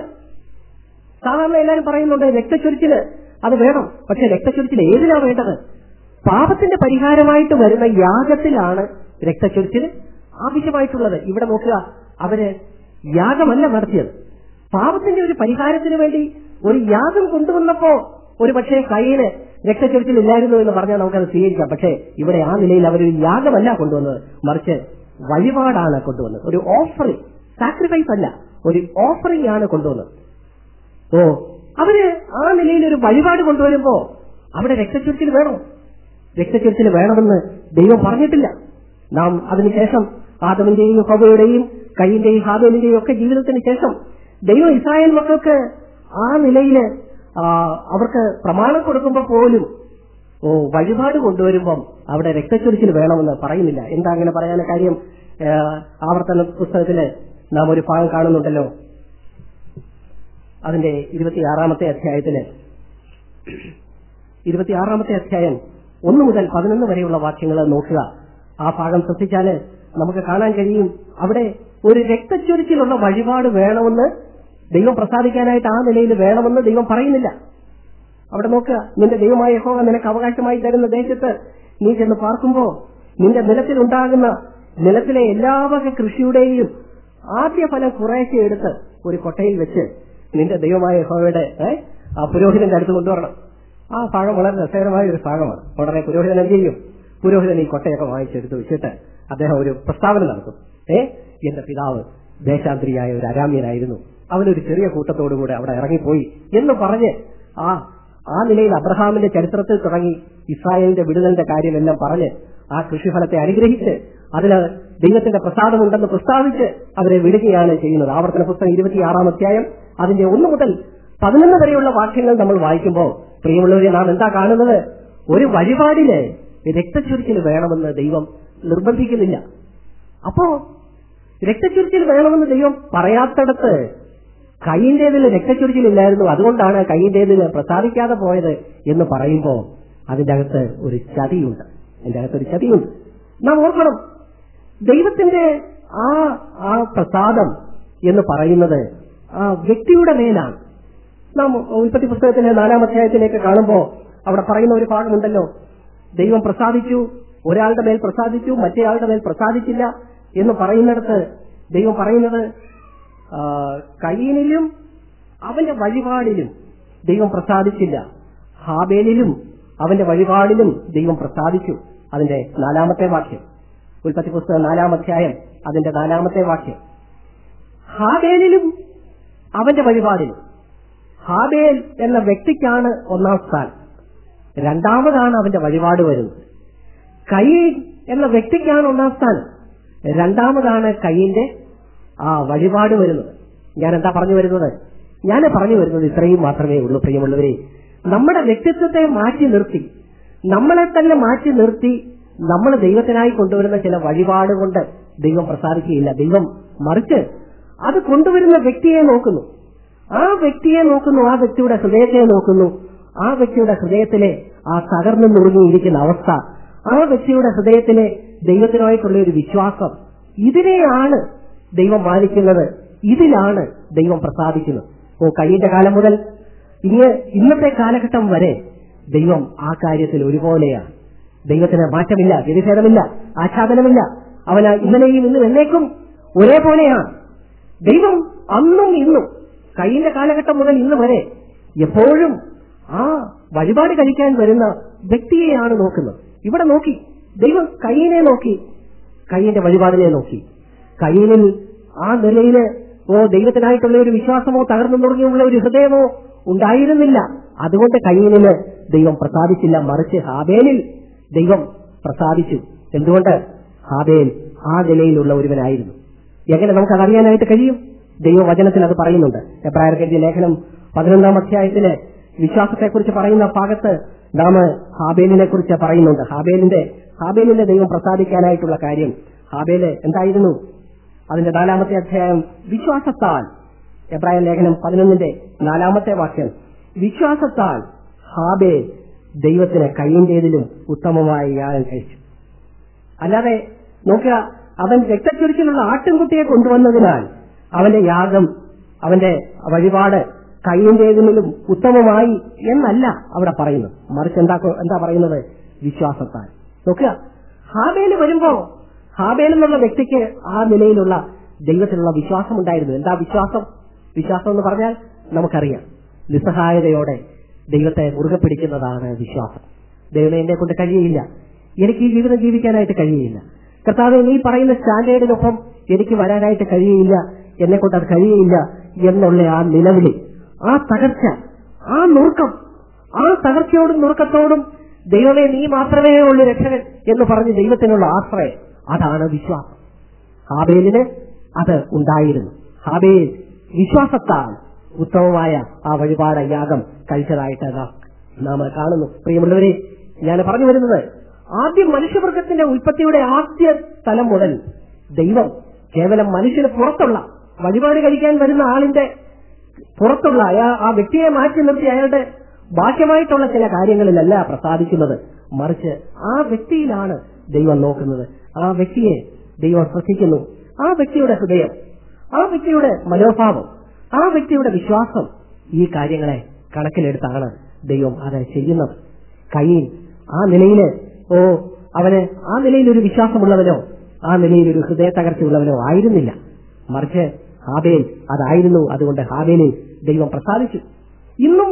സാധാരണ എല്ലാവരും പറയുന്നുണ്ട് രക്തച്ചൊരിച്ചില് അത് വേണം പക്ഷെ രക്തച്ചൊരിച്ചിൽ ഏതിനാ വേണ്ടത് പാപത്തിന്റെ പരിഹാരമായിട്ട് വരുന്ന യാഗത്തിലാണ് രക്തച്ചൊരിച്ചിൽ ആവശ്യമായിട്ടുള്ളത് ഇവിടെ നോക്കുക അവര് യാഗമല്ല നടത്തിയത് പാപത്തിന്റെ ഒരു പരിഹാരത്തിന് വേണ്ടി ഒരു യാഗം കൊണ്ടുവന്നപ്പോ ഒരു പക്ഷേ കയ്യില് രക്തച്ചൊരിച്ചിലില്ലായിരുന്നു എന്ന് പറഞ്ഞാൽ നമുക്കത് സ്വീകരിക്കാം പക്ഷേ ഇവിടെ ആ നിലയിൽ അവരൊരു യാഗമല്ല കൊണ്ടുവന്നത് മറിച്ച് വഴിപാടാണ് കൊണ്ടുവന്നത് ഒരു ഓഫറിംഗ് സാക്രിഫൈസ് അല്ല ഒരു ഓഫറിംഗ് ആണ് കൊണ്ടുവന്നത് ഓ അവര് ആ നിലയിൽ ഒരു വഴിപാട് കൊണ്ടുവരുമ്പോ അവിടെ രക്തച്ചൊരിച്ചിൽ വേണോ രക്തച്ചൊരിച്ചിൽ വേണമെന്ന് ദൈവം പറഞ്ഞിട്ടില്ല നാം അതിനുശേഷം ആദമിന്റെയും ഹോബയുടെയും കയ്യിന്റെയും ഹാബേലിന്റെയും ഒക്കെ ജീവിതത്തിന് ശേഷം ദൈവം ഇസ്രായേൽ മക്കൾക്ക് ആ നിലയില് ആ, അവർക്ക് പ്രമാണം കൊടുക്കുമ്പോൾ പോലും ഓ വഴിപാട് കൊണ്ടുവരുമ്പം അവിടെ രക്തച്ചൊരിച്ചിൽ വേണമെന്ന് പറയുന്നില്ല എന്താ അങ്ങനെ പറയാൻ കാര്യം ആ, ആവർത്തന പുസ്തകത്തില് നാം ഒരു ഭാഗം കാണുന്നുണ്ടല്ലോ അതിന്റെ ഇരുപത്തിയാറാമത്തെ അധ്യായത്തില് ഇരുപത്തിയാറാമത്തെ അധ്യായം ഒന്ന് മുതൽ പതിനൊന്ന് വരെയുള്ള വാക്യങ്ങൾ നോക്കുക ആ ഭാഗം ശ്രദ്ധിച്ചാല് നമുക്ക് കാണാൻ കഴിയും അവിടെ ഒരു രക്തച്ചൊരിച്ചിലുള്ള വഴിപാട് വേണമെന്ന് ദൈവം പ്രസാദിക്കാനായിട്ട് ആ നിലയിൽ വേണമെന്ന് ദൈവം പറയുന്നില്ല അവിടെ നോക്കുക നിന്റെ ദൈവമായ യഹോവ നിനക്ക് അവകാശമായി തരുന്ന ദേശത്ത് നീ ചെന്ന് പാർക്കുമ്പോ നിന്റെ നിലത്തിലുണ്ടാകുന്ന നിലത്തിലെ എല്ലാ വക കൃഷിയുടെയും ആദ്യ ഫലം കുറേശ്ശെ എടുത്ത് ഒരു കൊട്ടയിൽ വെച്ച് നിന്റെ ദൈവമായ യഹോവയുടെ ഏ, ആ പുരോഹിതന്റെ അടുത്ത് കൊണ്ടുവരണം ആ ഭാഗം വളരെ രസകരമായ ഒരു ഭാഗമാണ് ഉടനെ പുരോഹിതൻ എന്ത് ചെയ്യും പുരോഹിതൻ ഈ കൊട്ടയൊക്കെ വാങ്ങിച്ചെടുത്ത് വെച്ചിട്ട് അദ്ദേഹം ഒരു പ്രസ്താവന നടത്തും ഏ എന്റെ പിതാവ് ദേശാന്തരിയായ ഒരു അരാമ്യനായിരുന്നു അവനൊരു ചെറിയ കൂട്ടത്തോടുകൂടെ അവിടെ ഇറങ്ങിപ്പോയി എന്ന് പറഞ്ഞ് ആ ആ നിലയിൽ അബ്രഹാമിന്റെ ചരിത്രത്തിൽ തുടങ്ങി ഇസ്രായേലിന്റെ വിടുതലിന്റെ കാര്യമെല്ലാം പറഞ്ഞ് ആ കൃഷിഫലത്തെ അനുഗ്രഹിച്ച് അതിന് ദൈവത്തിന്റെ പ്രസാദമുണ്ടെന്ന് പ്രസ്താവിച്ച് അവരെ വിടുകയാണ് ചെയ്യുന്നത് ആവർത്തന പുസ്തകം ഇരുപത്തിയാറാം അധ്യായം അതിന്റെ ഒന്ന് മുതൽ പതിനൊന്ന് വരെയുള്ള വാക്യങ്ങൾ നമ്മൾ വായിക്കുമ്പോൾ പ്രിയമുള്ളവരെ നാം എന്താ കാണുന്നത് ഒരു വഴിപാടില് രക്തച്ചൊരിച്ചിൽ വേണമെന്ന് ദൈവം നിർബന്ധിക്കുന്നില്ല അപ്പോ രക്തച്ചൊരിച്ചിൽ വേണമെന്ന് ദൈവം പറയാത്തടത്ത് കൈയിന്റേതിൽ രക്തച്ചൊരിച്ചിലില്ലായിരുന്നു അതുകൊണ്ടാണ് കൈയിന്റേതിൽ പ്രസാദിക്കാതെ പോയത് എന്ന് പറയുമ്പോ അതിന്റെ അകത്ത് ഒരു ചതിയുണ്ട് അതിന്റെ അകത്ത് ഒരു ചതിയുണ്ട് നാം ഓർക്കണം ദൈവത്തിന്റെ ആ ആ പ്രസാദം എന്ന് പറയുന്നത് ആ വ്യക്തിയുടെ മേലാണ് നാം ഉൽപ്പത്തി പുസ്തകത്തിലെ നാലാം അധ്യായത്തിലേക്ക് കാണുമ്പോൾ അവിടെ പറയുന്ന ഒരു ഭാഗമുണ്ടല്ലോ ദൈവം പ്രസാദിച്ചു ഒരാളുടെ മേൽ പ്രസാദിച്ചു മറ്റേയാളുടെ മേൽ പ്രസാദിച്ചില്ല എന്ന് പറയുന്നിടത്ത് ദൈവം പറയുന്നത് ആ, കയ്യനിലും അവന്റെ വഴിപാടിലും ദൈവം പ്രസാദിച്ചില്ല ഹാബേലിലും അവന്റെ വഴിപാടിലും ദൈവം പ്രസാദിച്ചു അതിന്റെ നാലാമത്തെ വാക്യം ഉൽപ്പത്തി പുസ്തകം നാലാം അധ്യായം അതിന്റെ നാലാമത്തെ വാക്യം ഹാബേലിലും അവന്റെ വഴിപാടിലും ഹാബേൽ എന്ന വ്യക്തിക്കാണ് ഒന്നാം സ്ഥാനം രണ്ടാമതാണ് അവന്റെ വഴിപാട് വരുന്നത് കയ്യൻ എന്ന വ്യക്തിക്കാണ് ഒന്നാം സ്ഥാനം രണ്ടാമതാണ് കയ്യിന്റെ ആ വഴിപാട് വരുന്നത് ഞാൻ എന്താ പറഞ്ഞു വരുന്നത് ഞാൻ പറഞ്ഞു വരുന്നത് ഇത്രയും മാത്രമേ ഉള്ളൂ പ്രിയമുള്ളവരെ നമ്മുടെ വ്യക്തിത്വത്തെ മാറ്റി നിർത്തി നമ്മളെ തന്നെ മാറ്റി നിർത്തി നമ്മൾ ദൈവത്തിനായി കൊണ്ടുവരുന്ന ചില വഴിപാട് കൊണ്ട് ദൈവം പ്രസാദിക്കുകയില്ല ദൈവം മറിച്ച് അത് കൊണ്ടുവരുന്ന വ്യക്തിയെ നോക്കുന്നു ആ വ്യക്തിയെ നോക്കുന്നു ആ വ്യക്തിയുടെ ഹൃദയത്തെ നോക്കുന്നു ആ വ്യക്തിയുടെ ഹൃദയത്തിലെ ആ തകർന്നു നുറുങ്ങിയിരിക്കുന്ന അവസ്ഥ ആ വ്യക്തിയുടെ ഹൃദയത്തിലെ ദൈവത്തിനായിട്ടുള്ള ഒരു വിശ്വാസം ഇതിനെയാണ് ദൈവം മാനിക്കുന്നത് ഇതിലാണ് ദൈവം പ്രസാദിക്കുന്നത് ഓ കയ്യിന്റെ കാലം മുതൽ ഇന്ന് ഇന്നത്തെ കാലഘട്ടം വരെ ദൈവം ആ കാര്യത്തിൽ ഒരുപോലെയാണ് ദൈവത്തിന് മാറ്റമില്ല വ്യതിഭേദമില്ല ആച്ഛാദനമില്ല അവന് ഇന്നലെയും ഇന്നും എന്നേക്കും ഒരേപോലെയാണ് ദൈവം അന്നും ഇന്നും കയ്യിന്റെ കാലഘട്ടം മുതൽ ഇന്ന് വരെ എപ്പോഴും ആ വഴിപാട് കഴിക്കാൻ വരുന്ന വ്യക്തിയെയാണ് നോക്കുന്നത് ഇവിടെ നോക്കി ദൈവം കയ്യിനെ നോക്കി കയ്യിന്റെ വഴിപാടിനെ നോക്കി കയ്യിനിൽ ആ നിലയില് ഓ ദൈവത്തിനായിട്ടുള്ള ഒരു വിശ്വാസമോ തകർന്നു തുടങ്ങിയുള്ള ഒരു ഹൃദയമോ ഉണ്ടായിരുന്നില്ല അതുകൊണ്ട് കയ്യിനില് ദൈവം പ്രസാദിച്ചില്ല മറിച്ച് ഹാബേലിൽ ദൈവം പ്രസാദിച്ചു എന്തുകൊണ്ട് ഹാബേൽ ആ നിലയിലുള്ള ഒരുവനായിരുന്നു എങ്ങനെ നമുക്ക് അതറിയാനായിട്ട് കഴിയും ദൈവവചനത്തിൽ അത് പറയുന്നുണ്ട് എബ്രായർക്കെഴുതിയ ലേഖനം പതിനൊന്നാം അധ്യായത്തില് വിശ്വാസത്തെക്കുറിച്ച് പറയുന്ന ഭാഗത്ത് നാം ഹാബേലിനെ കുറിച്ച് പറയുന്നുണ്ട് ഹാബേലിന്റെ ഹാബേലിന്റെ ദൈവം പ്രസാദിക്കാനായിട്ടുള്ള കാര്യം ഹാബേല് എന്തായിരുന്നു അതിന്റെ നാലാമത്തെ അധ്യായം വിശ്വാസത്താൽ എബ്രായ ലേഖനം പതിനൊന്നിന്റെ നാലാമത്തെ വാക്യം വിശ്വാസത്താൽ ഹാബേൽ ദൈവത്തിന് കയ്യിന്റേതിലും ഉത്തമമായ യാഗം കഴിച്ചു അല്ലാതെ നോക്കുക അവൻ രക്തച്ചൊരിച്ചിലുള്ള ആട്ടിൻകുട്ടിയെ കൊണ്ടുവന്നതിനാൽ അവന്റെ യാഗം അവന്റെ വഴിപാട് കയ്യിന്റേതിലും ഉത്തമമായി എന്നല്ല അവിടെ പറയുന്നത് മറിച്ച് എന്താ എന്താ പറയുന്നത് വിശ്വാസത്താൽ നോക്കുക ഹാബേല് വരുമ്പോ ഹാബേൽ എന്നുള്ള വ്യക്തിക്ക് ആ നിലയിലുള്ള ദൈവത്തിലുള്ള വിശ്വാസം ഉണ്ടായിരുന്നു എന്താ വിശ്വാസം വിശ്വാസം എന്ന് പറഞ്ഞാൽ നമുക്കറിയാം നിസ്സഹായതയോടെ ദൈവത്തെ മുറുകെ പിടിക്കുന്നതാണ് വിശ്വാസം ദൈവം എന്നെ കൊണ്ട് കഴിയില്ല എനിക്ക് ഈ ജീവിതം ജീവിക്കാനായിട്ട് കഴിയില്ല കർത്താവ് നീ പറയുന്ന സ്റ്റാൻഡേർഡിനൊപ്പം എനിക്ക് വരാനായിട്ട് കഴിയില്ല എന്നെ കൊണ്ട് അത് കഴിയില്ല എന്നുള്ള ആ നിലവിളി ആ തകർച്ച ആ നുറുക്കം ആ തകർച്ചയോടും നുറുക്കത്തോടും ദൈവമേ നീ മാത്രമേ ഉള്ളൂ രക്ഷകൻ എന്ന് പറഞ്ഞ് ദൈവത്തിനുള്ള ആശ്രയം അതാണ് വിശ്വാസം ഹാബേലിന് അത് ഉണ്ടായിരുന്നു ഹാബേൽ വിശ്വാസത്താൽ ഉത്തമമായ ആ വഴിപാട് യാഗം കഴിച്ചതായിട്ട് നാം നാം കാണുന്നു പ്രിയമുള്ളവരെ ഞാൻ പറഞ്ഞു വരുന്നത് ആദ്യം മനുഷ്യവർഗത്തിന്റെ ഉൽപ്പത്തിയുടെ ആദ്യ സ്ഥലം മുതൽ ദൈവം കേവലം മനുഷ്യന് പുറത്തുള്ള വഴിപാട് കഴിക്കാൻ വരുന്ന ആളിന്റെ പുറത്തുള്ള അയാ- ആ വ്യക്തിയെ മാറ്റി നിർത്തി അയാളുടെ ബാഹ്യമായിട്ടുള്ള ചില കാര്യങ്ങളിലല്ല പ്രസാദിക്കുന്നത് മറിച്ച് ആ വ്യക്തിയിലാണ് ദൈവം നോക്കുന്നത് ആ വ്യക്തിയെ ദൈവം ശ്രദ്ധിക്കുന്നു ആ വ്യക്തിയുടെ ഹൃദയം ആ വ്യക്തിയുടെ മനോഭാവം ആ വ്യക്തിയുടെ വിശ്വാസം ഈ കാര്യങ്ങളെ കണക്കിലെടുത്താണ് ദൈവം അത് ചെയ്യുന്നത് കയ്യിൽ ആ നിലയില് ഓ അവന് ആ നിലയിൽ ഒരു വിശ്വാസമുള്ളവനോ ആ നിലയിൽ ഒരു ഹൃദയ തകർച്ചയുള്ളവനോ ആയിരുന്നില്ല മറിച്ച് ഹാബേൽ അതായിരുന്നു അതുകൊണ്ട് ഹാബേലിൽ ദൈവം പ്രസാദിച്ചു ഇന്നും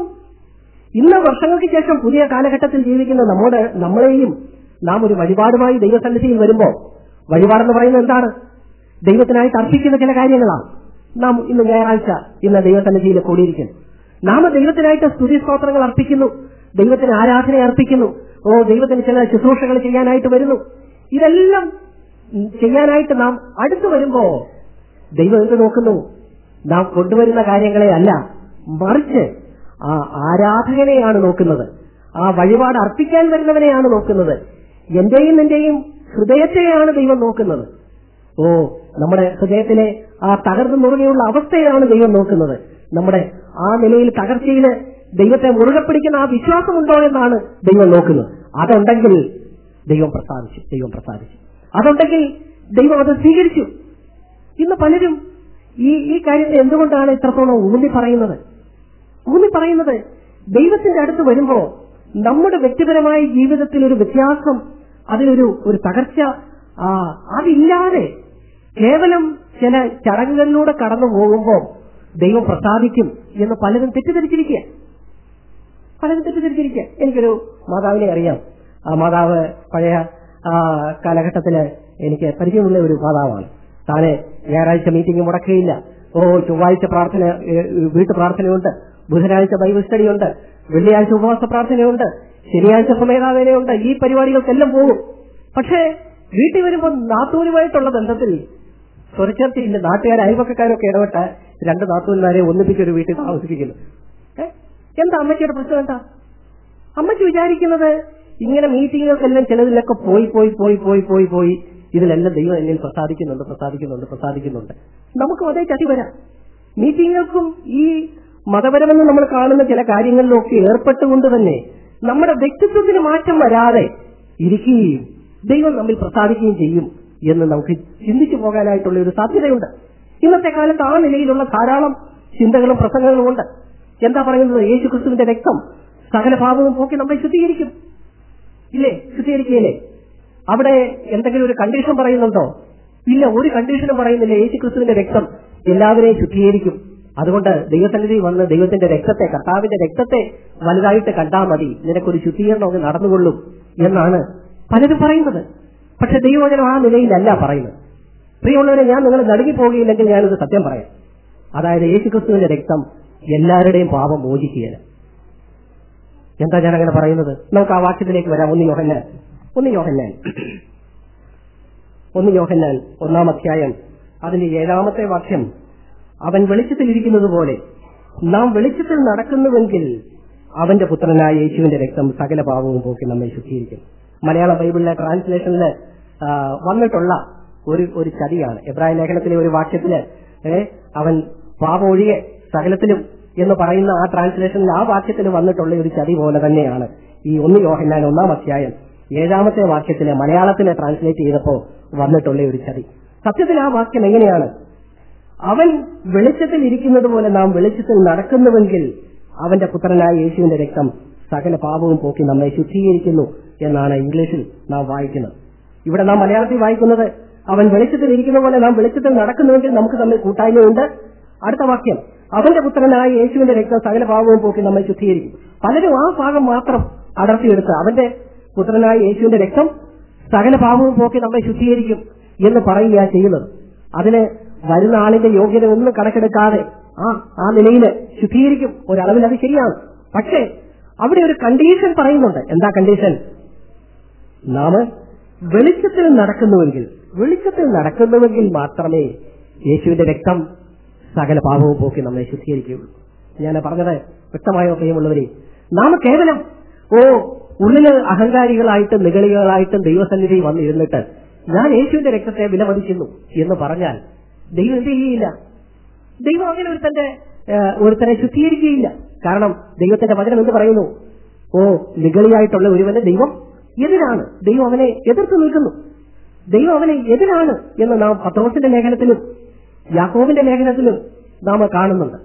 ഇന്ന് വർഷങ്ങൾക്ക് ശേഷം പുതിയ കാലഘട്ടത്തിൽ ജീവിക്കുന്ന നമ്മുടെ നമ്മളെയും നാം ഒരു വഴിപാടുമായി ദൈവസന്നിധിയിൽ വരുമ്പോൾ വഴിപാടെന്ന് പറയുന്നത് എന്താണ് ദൈവത്തിനായിട്ട് അർപ്പിക്കുന്ന ചില കാര്യങ്ങളാണ് നാം ഇന്ന് ഞായറാഴ്ച ഇന്ന് ദൈവസന്നിധിയിൽ കൂടിയിരിക്കുന്നു നാം ദൈവത്തിനായിട്ട് സ്തുതി സ്തോത്രങ്ങൾ അർപ്പിക്കുന്നു ദൈവത്തിന് ആരാധന അർപ്പിക്കുന്നു ഓ ദൈവത്തിന് ചില ശുശ്രൂഷകൾ ചെയ്യാനായിട്ട് വരുന്നു ഇതെല്ലാം ഉം, ചെയ്യാനായിട്ട് നാം അടുത്തു വരുമ്പോ ദൈവം എന്ത് നോക്കുന്നു നാം കൊണ്ടുവരുന്ന കാര്യങ്ങളെ അല്ല മറിച്ച് ആ ആരാധകനെയാണ് നോക്കുന്നത് ആ വഴിപാട് അർപ്പിക്കാൻ വരുന്നവനെയാണ് നോക്കുന്നത് എന്റെയും നിന്റെയും ഹൃദയത്തെയാണ് ദൈവം നോക്കുന്നത് ഓ നമ്മുടെ ഹൃദയത്തിലെ ആ തകർന്നു മുറുകെയുള്ള അവസ്ഥയാണ് ദൈവം നോക്കുന്നത് നമ്മുടെ ആ നിലയിൽ തകർച്ചയിൽ ദൈവത്തെ മുറുകെ പിടിക്കുന്ന ആ വിശ്വാസമുണ്ടോ എന്നാണ് ദൈവം നോക്കുന്നത് അതുണ്ടെങ്കിൽ ദൈവം പ്രസാദിച്ചു ദൈവം പ്രസാദിച്ചു അതുണ്ടെങ്കിൽ ദൈവം അത് സ്വീകരിച്ചു ഇന്ന് പലരും ഈ ഈ കാര്യത്തെ എന്തുകൊണ്ടാണ് ഇത്രത്തോളം ഊന്നി പറയുന്നത് ഊന്നി പറയുന്നത് ദൈവത്തിന്റെ അടുത്ത് വരുമ്പോ നമ്മുടെ വ്യക്തിപരമായ ജീവിതത്തിൽ ഒരു വ്യത്യാസം അതിലൊരു ഒരു തകർച്ച ആ അതില്ലാതെ കേവലം ചില ചടങ്ങുകളിലൂടെ കടന്നു പോകുമ്പോൾ ദൈവം പ്രസാദിക്കും എന്ന് പലരും തെറ്റിദ്ധരിച്ചിരിക്കുക പലരും തെറ്റിദ്ധരിച്ചിരിക്കുക എനിക്കൊരു മാതാവിനെ അറിയാം ആ മാതാവ് പഴയ ആ, കാലഘട്ടത്തില് എനിക്ക് പരിചയമുള്ള ഒരു മാതാവാണ് താനെ ഞായറാഴ്ച മീറ്റിംഗ് മുടക്കുകയില്ല ഓ ചൊവ്വാഴ്ച പ്രാർത്ഥന ഏ, വീട്ടു പ്രാർത്ഥനയുണ്ട് ബുധനാഴ്ച ബൈബിൾ സ്റ്റഡിയുണ്ട് വെള്ളിയാഴ്ച ഉപവാസ പ്രാർത്ഥനയുണ്ട് ശനിയാഴ്ച സമേതാവേനയുണ്ട് ഈ പരിപാടികൾക്കെല്ലാം പോകും പക്ഷേ വീട്ടിൽ വരുമ്പോൾ നാത്തൂരുമായിട്ടുള്ള ബന്ധത്തിൽ സ്വരച്ചേർച്ചയില്ല നാട്ടുകാർ അയൽപക്കക്കാരൊക്കെ ഇടപെട്ട് രണ്ട് നാത്തൂന്മാരെ ഒന്നിപ്പിച്ചൊരു വീട്ടിൽ താമസിപ്പിക്കുന്നു ഏ? എന്താ അമ്മച്ചിയുടെ പ്രശ്നം എന്താ അമ്മച്ചി വിചാരിക്കുന്നത് ഇങ്ങനെ മീറ്റിങ്ങുകൾക്കെല്ലാം ചിലതിലൊക്കെ പോയി പോയി പോയി പോയി പോയി പോയി ഇതിലെല്ലാം ദൈവം എന്നിൽ പ്രസാദിക്കുന്നുണ്ട് പ്രസാദിക്കുന്നുണ്ട് പ്രസാദിക്കുന്നുണ്ട് നമുക്കും അതേ ചതി വരാം മീറ്റിങ്ങുകൾക്കും ഈ മതപരമെന്ന് നമ്മൾ കാണുന്ന ചില കാര്യങ്ങളിലൊക്കെ ഏർപ്പെട്ടുകൊണ്ട് തന്നെ നമ്മുടെ വ്യക്തിത്വത്തിന് മാറ്റം വരാതെ ഇരിക്കുകയും ദൈവം നമ്മിൽ പ്രസാദിക്കുകയും ചെയ്യും എന്ന് നമുക്ക് ചിന്തിച്ചു പോകാനായിട്ടുള്ള ഒരു സാധ്യതയുണ്ട് ഇന്നത്തെ കാലത്ത് ആ നിലയിലുള്ള ധാരാളം ചിന്തകളും പ്രസംഗങ്ങളും ഉണ്ട് എന്താ പറയുന്നത് യേശു ക്രിസ്തുവിന്റെ രക്തം സകല ഭാവവും പോക്കി നമ്മെ ശുദ്ധീകരിക്കും ഇല്ലേ ശുദ്ധീകരിക്കുകയില്ലേ അവിടെ എന്തെങ്കിലും ഒരു കണ്ടീഷൻ പറയുന്നുണ്ടോ ഇല്ല ഒരു കണ്ടീഷനും പറയുന്നില്ല യേശു ക്രിസ്തുവിന്റെ രക്തം എല്ലാവരെയും ശുദ്ധീകരിക്കും അതുകൊണ്ട് ദൈവസന്നിധി വന്ന് ദൈവത്തിന്റെ രക്തത്തെ കർത്താവിന്റെ രക്തത്തെ വലുതായിട്ട് കണ്ടാൽ മതി നിനക്കൊരു ശുദ്ധീകരണം അങ്ങ് നടന്നുകൊള്ളും എന്നാണ് പലരും പറയുന്നത് പക്ഷെ ദൈവവചനം ആ നിലയിലല്ല പറയുന്നത് പ്രിയമുള്ളവരെ ഞാൻ നിങ്ങൾ നടുങ്ങി പോകുകയില്ലെങ്കിൽ ഞാനൊരു സത്യം പറയാം അതായത് യേശുക്രിസ്തുവിന്റെ രക്തം എല്ലാവരുടെയും പാപം മോചിക്കുകയില്ല എന്താ ഞാൻ അങ്ങനെ പറയുന്നത് നമുക്ക് ആ വാക്യത്തിലേക്ക് വരാം ഒന്ന് യോഹന്നാൻ ഒന്ന് യോഹന്നാൻ ഒന്ന് യോഹന്നാൻ ഒന്നാം അധ്യായം അതിന്റെ ഏഴാമത്തെ വാക്യം അവൻ വെളിച്ചത്തിലിരിക്കുന്നത് പോലെ നാം വെളിച്ചത്തിൽ നടക്കുന്നുവെങ്കിൽ അവന്റെ പുത്രനായ യേശുവിന്റെ രക്തം സകല പാവവും പോക്കി നമ്മെ ശുദ്ധീകരിക്കും മലയാള ബൈബിളിലെ ട്രാൻസ്ലേഷനിൽ ആ, വന്നിട്ടുള്ള ഒരു ഒരു ചതിയാണ് എബ്രാഹിം ലേഖനത്തിലെ ഒരു വാക്യത്തില് ഏ, അവൻ പാപം ഒഴികെ സകലത്തിലും എന്ന് പറയുന്ന ആ ട്രാൻസ്ലേഷനിൽ ആ വാക്യത്തിൽ വന്നിട്ടുള്ള ഒരു ചതി പോലെ തന്നെയാണ് ഈ ഒന്ന് യോഹന്നാൻ ഒന്നാം അധ്യായം ഏഴാമത്തെ വാക്യത്തിലെ മലയാളത്തിലെ ട്രാൻസ്ലേറ്റ് ചെയ്തപ്പോ വന്നിട്ടുള്ള ഒരു ചതി സത്യത്തിൽ ആ വാക്യം എങ്ങനെയാണ് അവൻ വെളിച്ചത്തിൽ ഇരിക്കുന്നത് പോലെ നാം വെളിച്ചത്തിൽ നടക്കുന്നുവെങ്കിൽ അവന്റെ പുത്രനായ യേശുവിന്റെ രക്തം സകല പാപവും പോക്കി നമ്മെ ശുദ്ധീകരിക്കുന്നു എന്നാണ് ഇംഗ്ലീഷിൽ നാം വായിക്കുന്നത് ഇവിടെ നാം മലയാളത്തിൽ വായിക്കുന്നത് അവൻ വെളിച്ചത്തിൽ ഇരിക്കുന്ന പോലെ നാം വെളിച്ചത്തിൽ നടക്കുന്നുവെങ്കിൽ നമുക്ക് തമ്മിൽ കൂട്ടായ്മയുണ്ട് അടുത്ത വാക്യം അവന്റെ പുത്രനായ യേശുവിന്റെ രക്തം സകല പാപവും പോക്കി നമ്മെ ശുദ്ധീകരിക്കും പലരും ആ ഭാഗം മാത്രം അടർത്തിയെടുത്ത് അവന്റെ പുത്രനായ യേശുവിന്റെ രക്തം സകല പാപവും പോക്കി നമ്മെ ശുദ്ധീകരിക്കും എന്ന് പറയുക ചെയ്യുന്നത് അതിന് വരുന്ന ആളിന്റെ യോഗ്യത ഒന്നും കണക്കെടുക്കാതെ ആ ആ നിലയിൽ ശുദ്ധീകരിക്കും ഒരളവിൽ അത് ശരിയാണ് പക്ഷേ അവിടെ ഒരു കണ്ടീഷൻ പറയുന്നുണ്ട് എന്താ കണ്ടീഷൻ നാം വെളിച്ചത്തിൽ നടക്കുന്നുവെങ്കിൽ വെളിച്ചത്തിൽ നടക്കുന്നുവെങ്കിൽ മാത്രമേ യേശുവിന്റെ രക്തം സകല പാപവും പോക്കി നമ്മെ ശുദ്ധീകരിക്കുകയുള്ളൂ ഞാൻ പറഞ്ഞത് വ്യക്തമായോ പ്രിയമുള്ളവരെ നാം കേവലം ഓ ഉള്ളില് അഹങ്കാരികളായിട്ടും നിഗളികളായിട്ടും ദൈവസന്നിധി വന്നിരുന്നിട്ട് ഞാൻ യേശുവിന്റെ രക്തത്തെ വിലമതിക്കുന്നു എന്ന് പറഞ്ഞാൽ ദൈവം എന്ത് ചെയ്യില്ല ദൈവം അങ്ങനെ ഒരുത്തന്റെ ഏഹ്, ഒരുത്തനെ ശുദ്ധീകരിക്കുകയില്ല കാരണം ദൈവത്തിന്റെ വചനം എന്ത് പറയുന്നു ഓ നിഗളിയായിട്ടുള്ള ഒരുവന് ദൈവം എതിരാണ് ദൈവം അവനെ എതിർത്ത് നിൽക്കുന്നു ദൈവം അവനെ എതിരാണ് എന്ന് നാം പത്രോസിന്റെ ലേഖനത്തിലും യാക്കോബിന്റെ ലേഖനത്തിലും നാം കാണുന്നുണ്ട്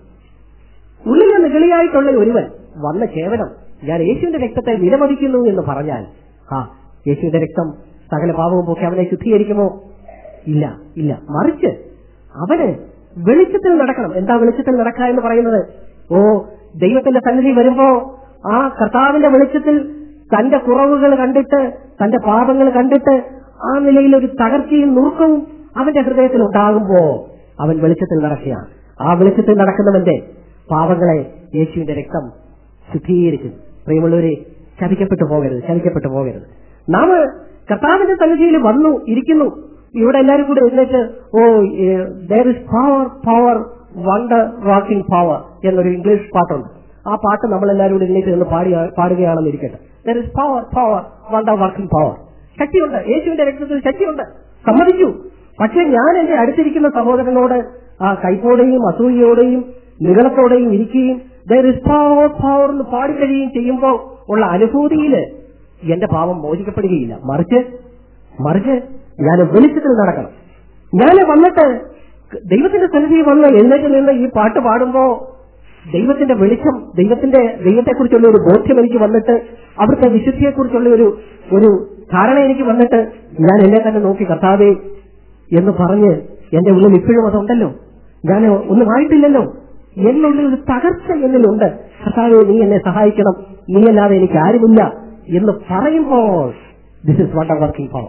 ഉള്ളിലെ നിഗളിയായിട്ടുള്ള ഒരുവൻ വന്ന കേവലം ഞാൻ യേശുവിന്റെ രക്തത്തെ വിലമതിക്കുന്നു എന്ന് പറഞ്ഞാൽ ആ യേശുവിന്റെ രക്തം സകല പാപവും പോക്കി അവനെ ശുദ്ധീകരിക്കുമോ ഇല്ല ഇല്ല മറിച്ച് അവന് വെളിച്ചത്തിൽ നടക്കണം എന്താ വെളിച്ചത്തിൽ നടക്കുക എന്ന് പറയുന്നത് ഓ ദൈവത്തിന്റെ സന്നിധി വരുമ്പോ ആ കർത്താവിന്റെ വെളിച്ചത്തിൽ തന്റെ കുറവുകൾ കണ്ടിട്ട് തന്റെ പാപങ്ങൾ കണ്ടിട്ട് ആ നിലയിൽ ഒരു തകർച്ചയും നുറുക്കവും അവന്റെ ഹൃദയത്തിൽ ഉണ്ടാകുമ്പോ അവൻ വെളിച്ചത്തിൽ നടക്കുകയാണ് ആ വെളിച്ചത്തിൽ നടക്കുന്നവന്റെ പാപങ്ങളെ യേശുവിന്റെ രക്തം ശുദ്ധീകരിക്കും പ്രിയമുള്ളവരെ ചതിക്കപ്പെട്ടു പോകരുത് ചതിക്കപ്പെട്ടു പോകരുത് നാം കർത്താവിന്റെ സന്നിധിയിൽ വന്നു ഇരിക്കുന്നു ഇവിടെ എല്ലാവരും കൂടെ എഴുന്നേറ്റ് oh there is power power wonder walking power എന്നൊരു ഇംഗ്ലീഷ് പാട്ടുണ്ട് ആ പാട്ട് നമ്മൾ എല്ലാവരും കൂടെ എഴുന്നേറ്റ് നിന്ന് പാടി പാടുകയാണെന്ന് ഇരിക്കട്ടെ there is power power wonder working power ശക്തിയുണ്ട് യേശുവിന്റെ രക്തത്തിൽ ശക്തിയുണ്ട് സമ്മതിച്ചു പക്ഷെ ഞാൻ എന്റെ അടുത്തിരിക്കുന്ന സഹോദരനോട് ആ കൈപ്പോടെയും അസൂയയോടെയും നികളത്തോടെയും ഇരിക്കുകയും ദർ ഇസ് പവർ പവർ എന്ന് പാടിക്കഴിയുകയും ചെയ്യുമ്പോൾ ഉള്ള അനുഭൂതിയില് എന്റെ പാപം മോചിക്കപ്പെടുകയില്ല മറിച്ച് മറിച്ച് ഞാൻ വെളിച്ചത്തിൽ നടക്കണം ഞാൻ വന്നിട്ട് ദൈവത്തിന്റെ സന്നിധി വന്ന് എഴുന്നേറ്റ് നിന്ന് ഈ പാട്ട് പാടുമ്പോ ദൈവത്തിന്റെ വെളിച്ചം ദൈവത്തിന്റെ ദൈവത്തെക്കുറിച്ചുള്ള ഒരു ബോധ്യം എനിക്ക് വന്നിട്ട് അവിടുത്തെ വിശുദ്ധിയെക്കുറിച്ചുള്ള ഒരു ഒരു ധാരണ എനിക്ക് വന്നിട്ട് ഞാൻ എന്നെ തന്നെ നോക്കി കർത്താവേ എന്ന് പറഞ്ഞ് എന്റെ ഉള്ളിൽ ഇപ്പോഴും അതുണ്ടല്ലോ ഞാൻ ഒന്നും ആയിട്ടില്ലല്ലോ എന്നുള്ളിൽ ഒരു തകർച്ച എന്നിലുണ്ട് കർത്താവെ നീ എന്നെ സഹായിക്കണം നീ അല്ലാതെ എനിക്ക് ആരുമില്ല എന്ന് പറയുമ്പോൾ this is what working power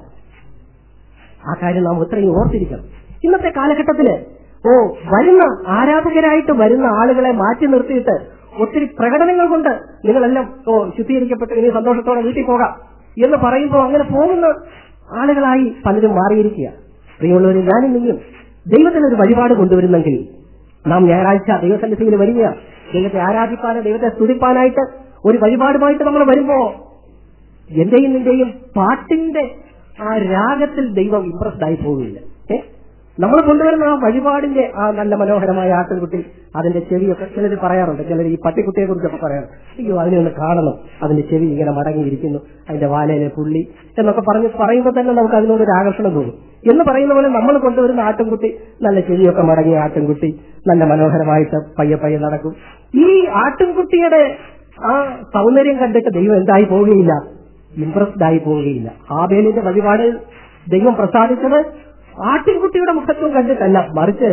ആ കാര്യം നാം ഇത്രയും ഓർത്തിരിക്കണം ഇന്നത്തെ കാലഘട്ടത്തില് ഓ വരുന്ന ആരാധകരായിട്ട് വരുന്ന ആളുകളെ മാറ്റി നിർത്തിയിട്ട് ഒത്തിരി പ്രകടനങ്ങൾ കൊണ്ട് നിങ്ങളെല്ലാം ഓ ശുദ്ധീകരിക്കപ്പെട്ട് ഇനി സന്തോഷത്തോടെ വീട്ടിൽ പോകാം എന്ന് പറയുമ്പോൾ അങ്ങനെ പോകുന്ന ആളുകളായി പലരും മാറിയിരിക്കുക പ്രിയമുള്ളവരെ ഞാനും നീയും ദൈവത്തിന് ഒരു വഴിപാട് കൊണ്ടുവരുന്നെങ്കിൽ നാം ഞായറാഴ്ച ദൈവസന്നിധിയിൽ വരിക ദൈവത്തെ ആരാധിപ്പാന് ദൈവത്തെ സ്തുതിപ്പാനായിട്ട് ഒരു വഴിപാടുമായിട്ട് നമ്മൾ വരുമ്പോ എന്റെയും നിന്റെയും പാട്ടിന്റെ ആ രാഗത്തിൽ ദൈവം ഇംപ്രസ്ഡ് ആയി പോവുകയില്ല ഏ നമ്മൾ കൊണ്ടുവരുന്ന ആ വഴിപാടിന്റെ ആ നല്ല മനോഹരമായ ആട്ടിൻകുട്ടി അതിന്റെ ചെവിയൊക്കെ ചിലർ പറയാറുണ്ട് ചിലർ ഈ പട്ടിക്കുട്ടിയെ കുറിച്ചൊക്കെ പറയാറുണ്ട് അയ്യോ അതിനെ ഒന്ന് കാണണം അതിന്റെ ചെവി ഇങ്ങനെ മടങ്ങിയിരിക്കുന്നു അതിന്റെ വാലയിലെ പുള്ളി എന്നൊക്കെ പറഞ്ഞ് പറയുമ്പോൾ തന്നെ നമുക്ക് അതിനോട് ഒരു ആകർഷണം തോന്നും എന്ന് പറയുന്ന പോലെ നമ്മൾ കൊണ്ടുവരുന്ന ആട്ടിൻകുട്ടി നല്ല ചെവിയൊക്കെ മടങ്ങിയ ആട്ടിൻകുട്ടി നല്ല മനോഹരമായിട്ട് പയ്യെ പയ്യെ നടക്കും ഈ ആട്ടിൻകുട്ടിയുടെ ആ സൗന്ദര്യം കണ്ടിട്ട് ദൈവം എന്തായി പോവുകയില്ല ഇംപ്രസ്ഡ് ആയി പോവുകയില്ല ആബേലിന്റെ വഴിപാട് ദൈവം പ്രസാദിച്ചത് ആട്ടിൻകുട്ടിയുടെ മുഖത്തും കണ്ടിട്ടല്ല മറിച്ച്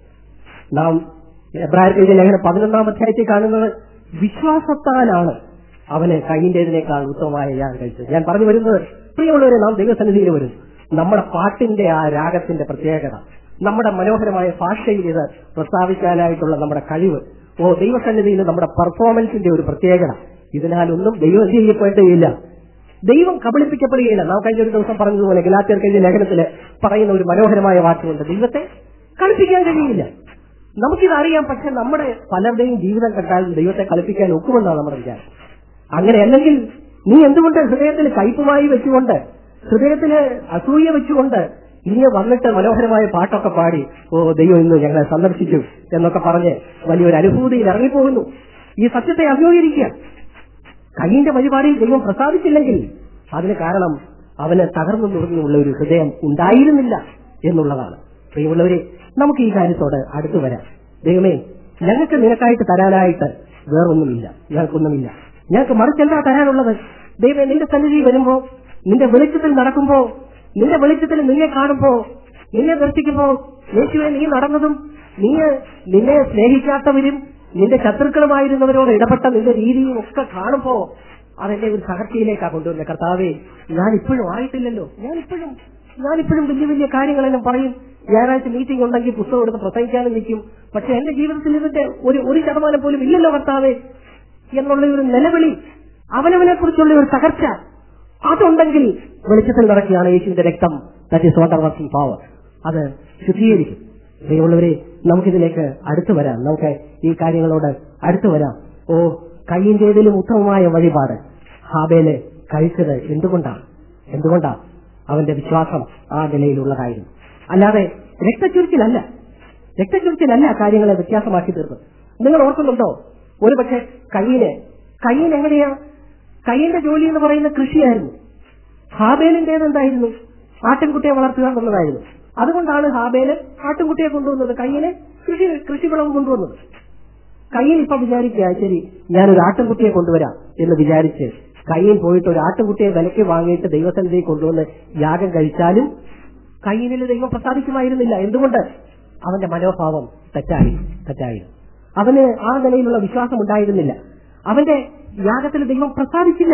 നാം എബ്രാഹിം ലേഖനം പതിനൊന്നാം അധ്യായത്തിൽ കാണുന്നത് വിശ്വാസത്താലാണ് അവന് കൈയിന്റേതിനേക്കാൾ ഉത്തമമായ ഞാൻ കഴിച്ചത് ഞാൻ പറഞ്ഞു വരുന്നത് പ്രിയമുള്ളവരെ നാം ദൈവസന്നിധിയിൽ വരും നമ്മുടെ പാട്ടിന്റെ ആ രാഗത്തിന്റെ പ്രത്യേകത നമ്മുടെ മനോഹരമായ ഭാഷയിൽ ഇത് പ്രസ്താവിക്കാനായിട്ടുള്ള നമ്മുടെ കഴിവ് ഓ ദൈവസന്നിധിയിൽ നമ്മുടെ പെർഫോമൻസിന്റെ ഒരു പ്രത്യേകത ഇതിനാലൊന്നും ദൈവം ചെയ്യപ്പെടുകയില്ല ദൈവം കബളിപ്പിക്കപ്പെടുകയില്ല നാം കഴിഞ്ഞ ഒരു ദിവസം പറഞ്ഞതുപോലെ ഗലാത്തിയർ കഴിഞ്ഞ ലേഖനത്തിൽ പറയുന്ന ഒരു മനോഹരമായ വാക്കുണ്ട് ദൈവത്തെ കളിപ്പിക്കാൻ കഴിയില്ല നമുക്കിത് അറിയാം പക്ഷെ നമ്മുടെ പലരുടെയും ജീവിതം കണ്ടാൽ ദൈവത്തെ കളിപ്പിക്കാൻ ഒക്കുമെന്നാണ് നമ്മുടെ വിചാരം അങ്ങനെയല്ലെങ്കിൽ നീ എന്തുകൊണ്ട് ഹൃദയത്തിൽ കയ്പുമായി വെച്ചുകൊണ്ട് ഹൃദയത്തിൽ അസൂയ വെച്ചുകൊണ്ട് ഇനി വന്നിട്ട് മനോഹരമായ പാട്ടൊക്കെ പാടി ഓ ദൈവം ഇന്ന് ഞങ്ങളെ സന്ദർശിച്ചു എന്നൊക്കെ പറഞ്ഞ് വലിയൊരു അനുഭൂതിയിൽ ഇറങ്ങിപ്പോകുന്നു ഈ സത്യത്തെ അഭിമുഖീകരിക്കുക കയ്യിന്റെ വഴിപാടിൽ ദൈവം പ്രസാദിച്ചില്ലെങ്കിൽ അതിന് കാരണം അവന് തകർന്നു നുറങ്ങിയുള്ള ഒരു ഹൃദയം ഉണ്ടായിരുന്നില്ല എന്നുള്ളതാണ് പ്രിയമുള്ളവരെ നമുക്ക് ഈ കാര്യത്തോട് അടുത്തു വരാം ദൈവമേ ഞങ്ങൾക്ക് നിനക്കായിട്ട് തരാനായിട്ട് വേറൊന്നുമില്ല ഞങ്ങൾക്കൊന്നുമില്ല ഞങ്ങൾക്ക് മറിച്ചല്ല തരാനുള്ളത് ദൈവമേ നിന്റെ സന്നിധി വരുമ്പോ നിന്റെ വെളിച്ചത്തിൽ നടക്കുമ്പോ നിന്റെ വെളിച്ചത്തിൽ നിന്നെ കാണുമ്പോ നിന്നെ ദർശിക്കുമ്പോ യേശുവെ നീ നടന്നതും നീ നിന്നെ സ്നേഹിക്കാത്തവരും നിന്റെ ശത്രുക്കളുമായിരുന്നവരോട് ഇടപെട്ട നിന്റെ രീതിയും ഒക്കെ കാണുമ്പോ അതെന്നെ ഒരു തകർച്ചയിലേക്കാണ് കൊണ്ടുവരുന്നത് കർത്താവേ ഞാൻ ഇപ്പോഴും ആയിട്ടില്ലല്ലോ ഞാൻ ഇപ്പോഴും ഞാൻ ഇപ്പോഴും വലിയ വലിയ കാര്യങ്ങളെല്ലാം പറയും ഞായറാഴ്ച മീറ്റിംഗ് ഉണ്ടെങ്കിൽ പുസ്തകം എടുത്ത് പ്രസംഗിക്കാനും നിൽക്കും പക്ഷെ എന്റെ ജീവിതത്തിൽ ഇതിന്റെ ഒരു ഒരു ശതമാനം പോലും ഇല്ലല്ലോ കർത്താവേ എന്നുള്ള ഒരു നിലവിളി അവനവനെ കുറിച്ചുള്ള ഒരു തകർച്ച അതുണ്ടെങ്കിൽ വെളിച്ചത്തിൽ നടക്കുകയാണ് യേശുവിന്റെ രക്തം that is what a working power അത് ശുദ്ധീകരിക്കും ദൈവമുള്ളവരെ നമുക്കിതിലേക്ക് അടുത്തു വരാം നമുക്ക് ഈ കാര്യങ്ങളോട് അടുത്തു വരാം ഓ കയ്യിന്റേതിലും ഉത്തമമായ വഴിപാട് ഹാബേല് കഴിച്ചത് എന്തുകൊണ്ടാണ് എന്തുകൊണ്ടാ അവന്റെ വിശ്വാസം ആ നിലയിലുള്ളതായിരുന്നു അല്ലാതെ രക്തചുരുക്കിലല്ല രക്തചുരുക്കിലല്ല കാര്യങ്ങളെ വ്യത്യാസമാക്കി തീർന്നത് നിങ്ങൾ ഓർക്കുന്നുണ്ടോ ഒരു പക്ഷെ കയ്യിന് കയ്യിന് എങ്ങനെയാ കയ്യിന്റെ ജോലി എന്ന് പറയുന്ന കൃഷിയായിരുന്നു ഹാബേലിന്റേത് എന്തായിരുന്നു ആട്ടിൻകുട്ടിയെ വളർത്തുക എന്നുള്ളതായിരുന്നു അതുകൊണ്ടാണ് ഹാബേല് ആട്ടിൻകുട്ടിയെ കൊണ്ടുവന്നത് കയ്യിന് കൃഷി കൃഷിവിളവ് കൊണ്ടുവന്നത് കയ്യിൽ ഇപ്പൊ വിചാരിക്കുക ശരി ഞാനൊരു ആട്ടിൻകുട്ടിയെ കൊണ്ടുവരാം എന്ന് വിചാരിച്ച് കയ്യിൽ പോയിട്ട് ഒരു ആട്ടിൻകുട്ടിയെ വിലയ്ക്ക് വാങ്ങിയിട്ട് ദൈവസന്നിധി കൊണ്ടുവന്ന് യാഗം കഴിച്ചാലും കയ്യിനിൽ ദൈവം പ്രസാദിക്കുമായിരുന്നില്ല എന്തുകൊണ്ട് അവന്റെ മനോഭാവം തെറ്റായി തെറ്റായി അവന് ആ നിലയിലുള്ള വിശ്വാസം ഉണ്ടായിരുന്നില്ല അവന്റെ യാഗത്തിൽ ദൈവം പ്രസാദിച്ചില്ല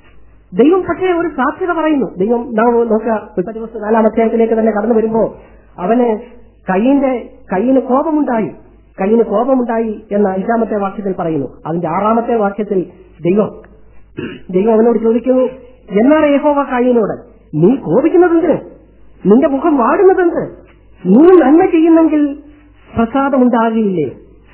ദൈവം പക്ഷേ ഒരു സാധ്യത പറയുന്നു ദൈവം നാം നോക്കുക മുപ്പത്തി ദിവസം നാലാം അധ്യായത്തിലേക്ക് തന്നെ കടന്നു വരുമ്പോ അവന് കയ്യിന്റെ കയ്യിന് കോപമുണ്ടായി കയ്യിന് കോപമുണ്ടായി എന്ന അഞ്ചാമത്തെ വാക്യത്തിൽ പറയുന്നു അതിന്റെ ആറാമത്തെ വാക്യത്തിൽ ദൈവം ദൈവം അവനോട് ചോദിക്കുന്നു എന്നാണ് യഹോവ കയ്യിനോട് നീ കോപിക്കുന്നതെന്ത് നിന്റെ മുഖം വാടുന്നതെന്ത് നീ നന്മ ചെയ്യുന്നെങ്കിൽ പ്രസാദമുണ്ടാകില്ലേ